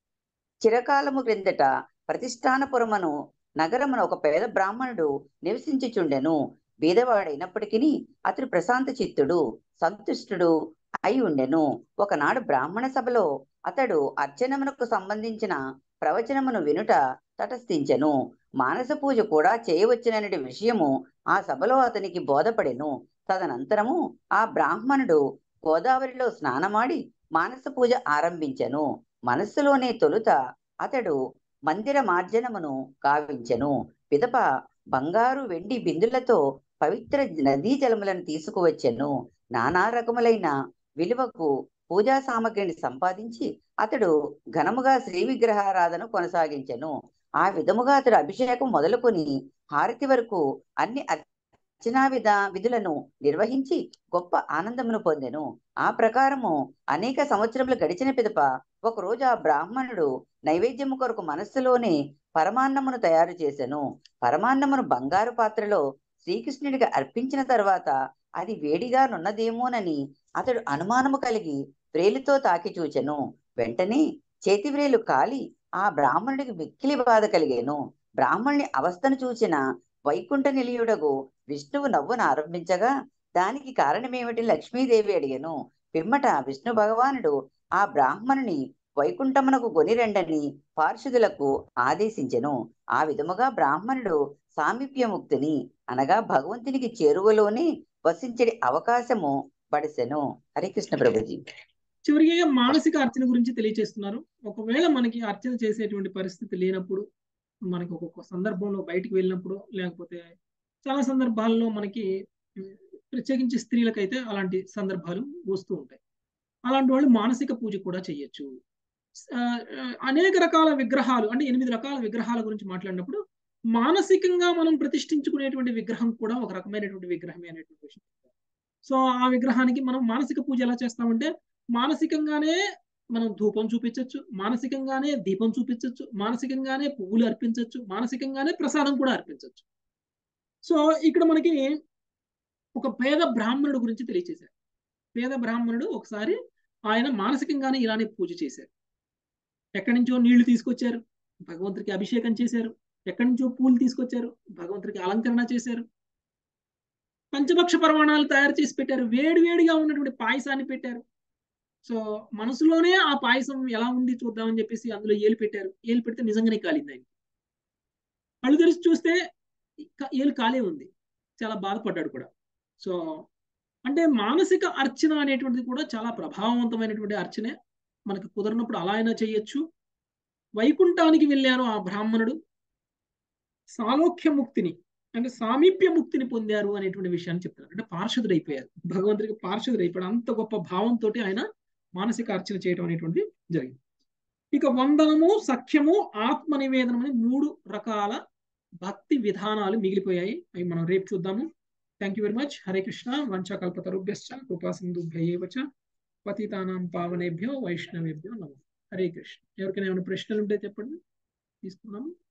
చిరకాలము క్రిందట ప్రతిష్టానపురమును నగరమున ఒక పేద బ్రాహ్మణుడు నివసించుచుండెను బీదవాడైనప్పటికీ అతడు ప్రశాంత చిత్తుడు సంతుష్టుడు అయి ఉండెను ఒకనాడు బ్రాహ్మణ సభలో అతడు అర్చనమునకు సంబంధించిన ప్రవచనమును వినుట తటస్థించెను మానస పూజ కూడా చేయవచ్చుననే విషయము ఆ సభలో అతనికి బోధపడెను తదనంతరము ఆ బ్రాహ్మణుడు గోదావరిలో స్నానమాడి మానస పూజ ఆరంభించెను మనస్సులోనే తొలుత అతడు మందిర మార్జనమును కావించెను పిదప బంగారు వెండి బిందులతో పవిత్ర నదీ జలములను తీసుకువచ్చెను నానా రకములైన విలువకు పూజా సామగ్రిని సంపాదించి అతడు ఘనముగా శ్రీ విగ్రహారాధన కొనసాగించెను ఆ విధముగా అతడు అభిషేకం మొదలుకొని హారతి వరకు అన్ని అర్చనా విధ విధులను నిర్వహించి గొప్ప ఆనందమును పొందెను ఆ ప్రకారము అనేక సంవత్సరములు గడిచిన పిదప ఒకరోజు ఆ బ్రాహ్మణుడు నైవేద్యము కొరకు మనస్సులోనే పరమాన్నమును తయారు చేసెను పరమాన్నమును బంగారు పాత్రలో శ్రీకృష్ణుడికి అర్పించిన తర్వాత అది వేడిగా నున్నదేమోనని అతడు అనుమానము కలిగి వ్రేలుతో తాకి చూచెను వెంటనే చేతి వ్రేలు కాలి ఆ బ్రాహ్మణుడికి మిక్కిలి బాధ కలిగేను బ్రాహ్మణుని అవస్థను చూచిన వైకుంఠ నిలయుడగు విష్ణువు నవ్వును ఆరంభించగా దానికి కారణమేమిటి లక్ష్మీదేవి అడిగెను పిమ్మట విష్ణు భగవానుడు ఆ బ్రాహ్మణుని వైకుంఠమునకు గొనిరెండని పార్షదులకు ఆదేశించెను ఆ విధముగా బ్రాహ్మణుడు సామీప్యముక్తిని అనగా భగవంతునికి చేరువలోనే వసించడి అవకాశము పడిసెను హరే కృష్ణ ప్రభుజీ చివరిగా మానసిక అర్చన గురించి తెలియజేస్తున్నారు ఒకవేళ మనకి అర్చన చేసేటువంటి పరిస్థితి లేనప్పుడు మనకి ఒక్కొక్క సందర్భంలో బయటికి వెళ్ళినప్పుడు లేకపోతే చాలా సందర్భాల్లో మనకి ఉమ్, ప్రత్యేకించి స్త్రీలకైతే అలాంటి సందర్భాలు వస్తూ ఉంటాయి అలాంటి వాళ్ళు మానసిక పూజ కూడా చేయొచ్చు ఆ, ఆ, అనేక రకాల విగ్రహాలు అంటే ఎనిమిది రకాల విగ్రహాల గురించి మాట్లాడినప్పుడు మానసికంగా మనం ప్రతిష్ఠించుకునేటువంటి విగ్రహం కూడా ఒక రకమైనటువంటి విగ్రహమే అనేటువంటి విషయం సో ఆ విగ్రహానికి మనం మానసిక పూజ ఎలా చేస్తామంటే మానసికంగానే మనం ధూపం చూపించవచ్చు మానసికంగానే దీపం చూపించవచ్చు మానసికంగానే పువ్వులు అర్పించవచ్చు మానసికంగానే ప్రసాదం కూడా అర్పించవచ్చు సో ఇక్కడ మనకి ఒక పేద బ్రాహ్మణుడు గురించి తెలియచేశారు పేద బ్రాహ్మణుడు ఒకసారి ఆయన మానసికంగానే ఇలానే పూజ చేశారు ఎక్కడి నుంచో నీళ్లు తీసుకొచ్చారు భగవంతుడికి అభిషేకం చేశారు ఎక్కడి నుంచో పూలు తీసుకొచ్చారు భగవంతుడికి అలంకరణ చేశారు పంచభక్ష పరమాణాలు తయారు చేసి పెట్టారు వేడి వేడిగా ఉన్నటువంటి పాయసాన్ని పెట్టారు సో మనసులోనే ఆ పాయసం ఎలా ఉంది చూద్దామని చెప్పేసి అందులో ఏలు పెట్టారు ఏలు పెడితే నిజంగానే కాలింది ఆయన కళ్ళు తెరిచి చూస్తే క- ఏలు కాలే ఉంది చాలా బాధపడ్డాడు కూడా సో అంటే మానసిక అర్చన అనేటువంటిది కూడా చాలా ప్రభావవంతమైనటువంటి అర్చనే మనకు కుదరినప్పుడు అలా అయినా చేయొచ్చు వైకుంఠానికి వెళ్ళారు ఆ బ్రాహ్మణుడు సాలోక్య ముక్తిని అంటే సామీప్య ముక్తిని పొందారు అనేటువంటి విషయాన్ని చెప్తారు అంటే పార్షదుడు అయిపోయారు భగవంతుడికి పార్షదుడు అయిపోయాడు అంత గొప్ప భావంతో ఆయన మానసిక అర్చన చేయడం అనేటువంటిది జరిగింది ఇక వందనము సఖ్యము ఆత్మ నివేదనం అని మూడు రకాల భక్తి విధానాలు మిగిలిపోయాయి అవి మనం రేపు చూద్దాము thank you very much Hare Krishna వంచకల్పతరుభ్యశ్చ కృపా సింధుభ్యవ చ పతితానాం పావనేభ్యో వైష్ణవేభ్యో నమో హరే కృష్ణ ఎవరికైనా ఏమైనా ప్రశ్నలు ఉంటే చెప్పండి తీసుకున్నాము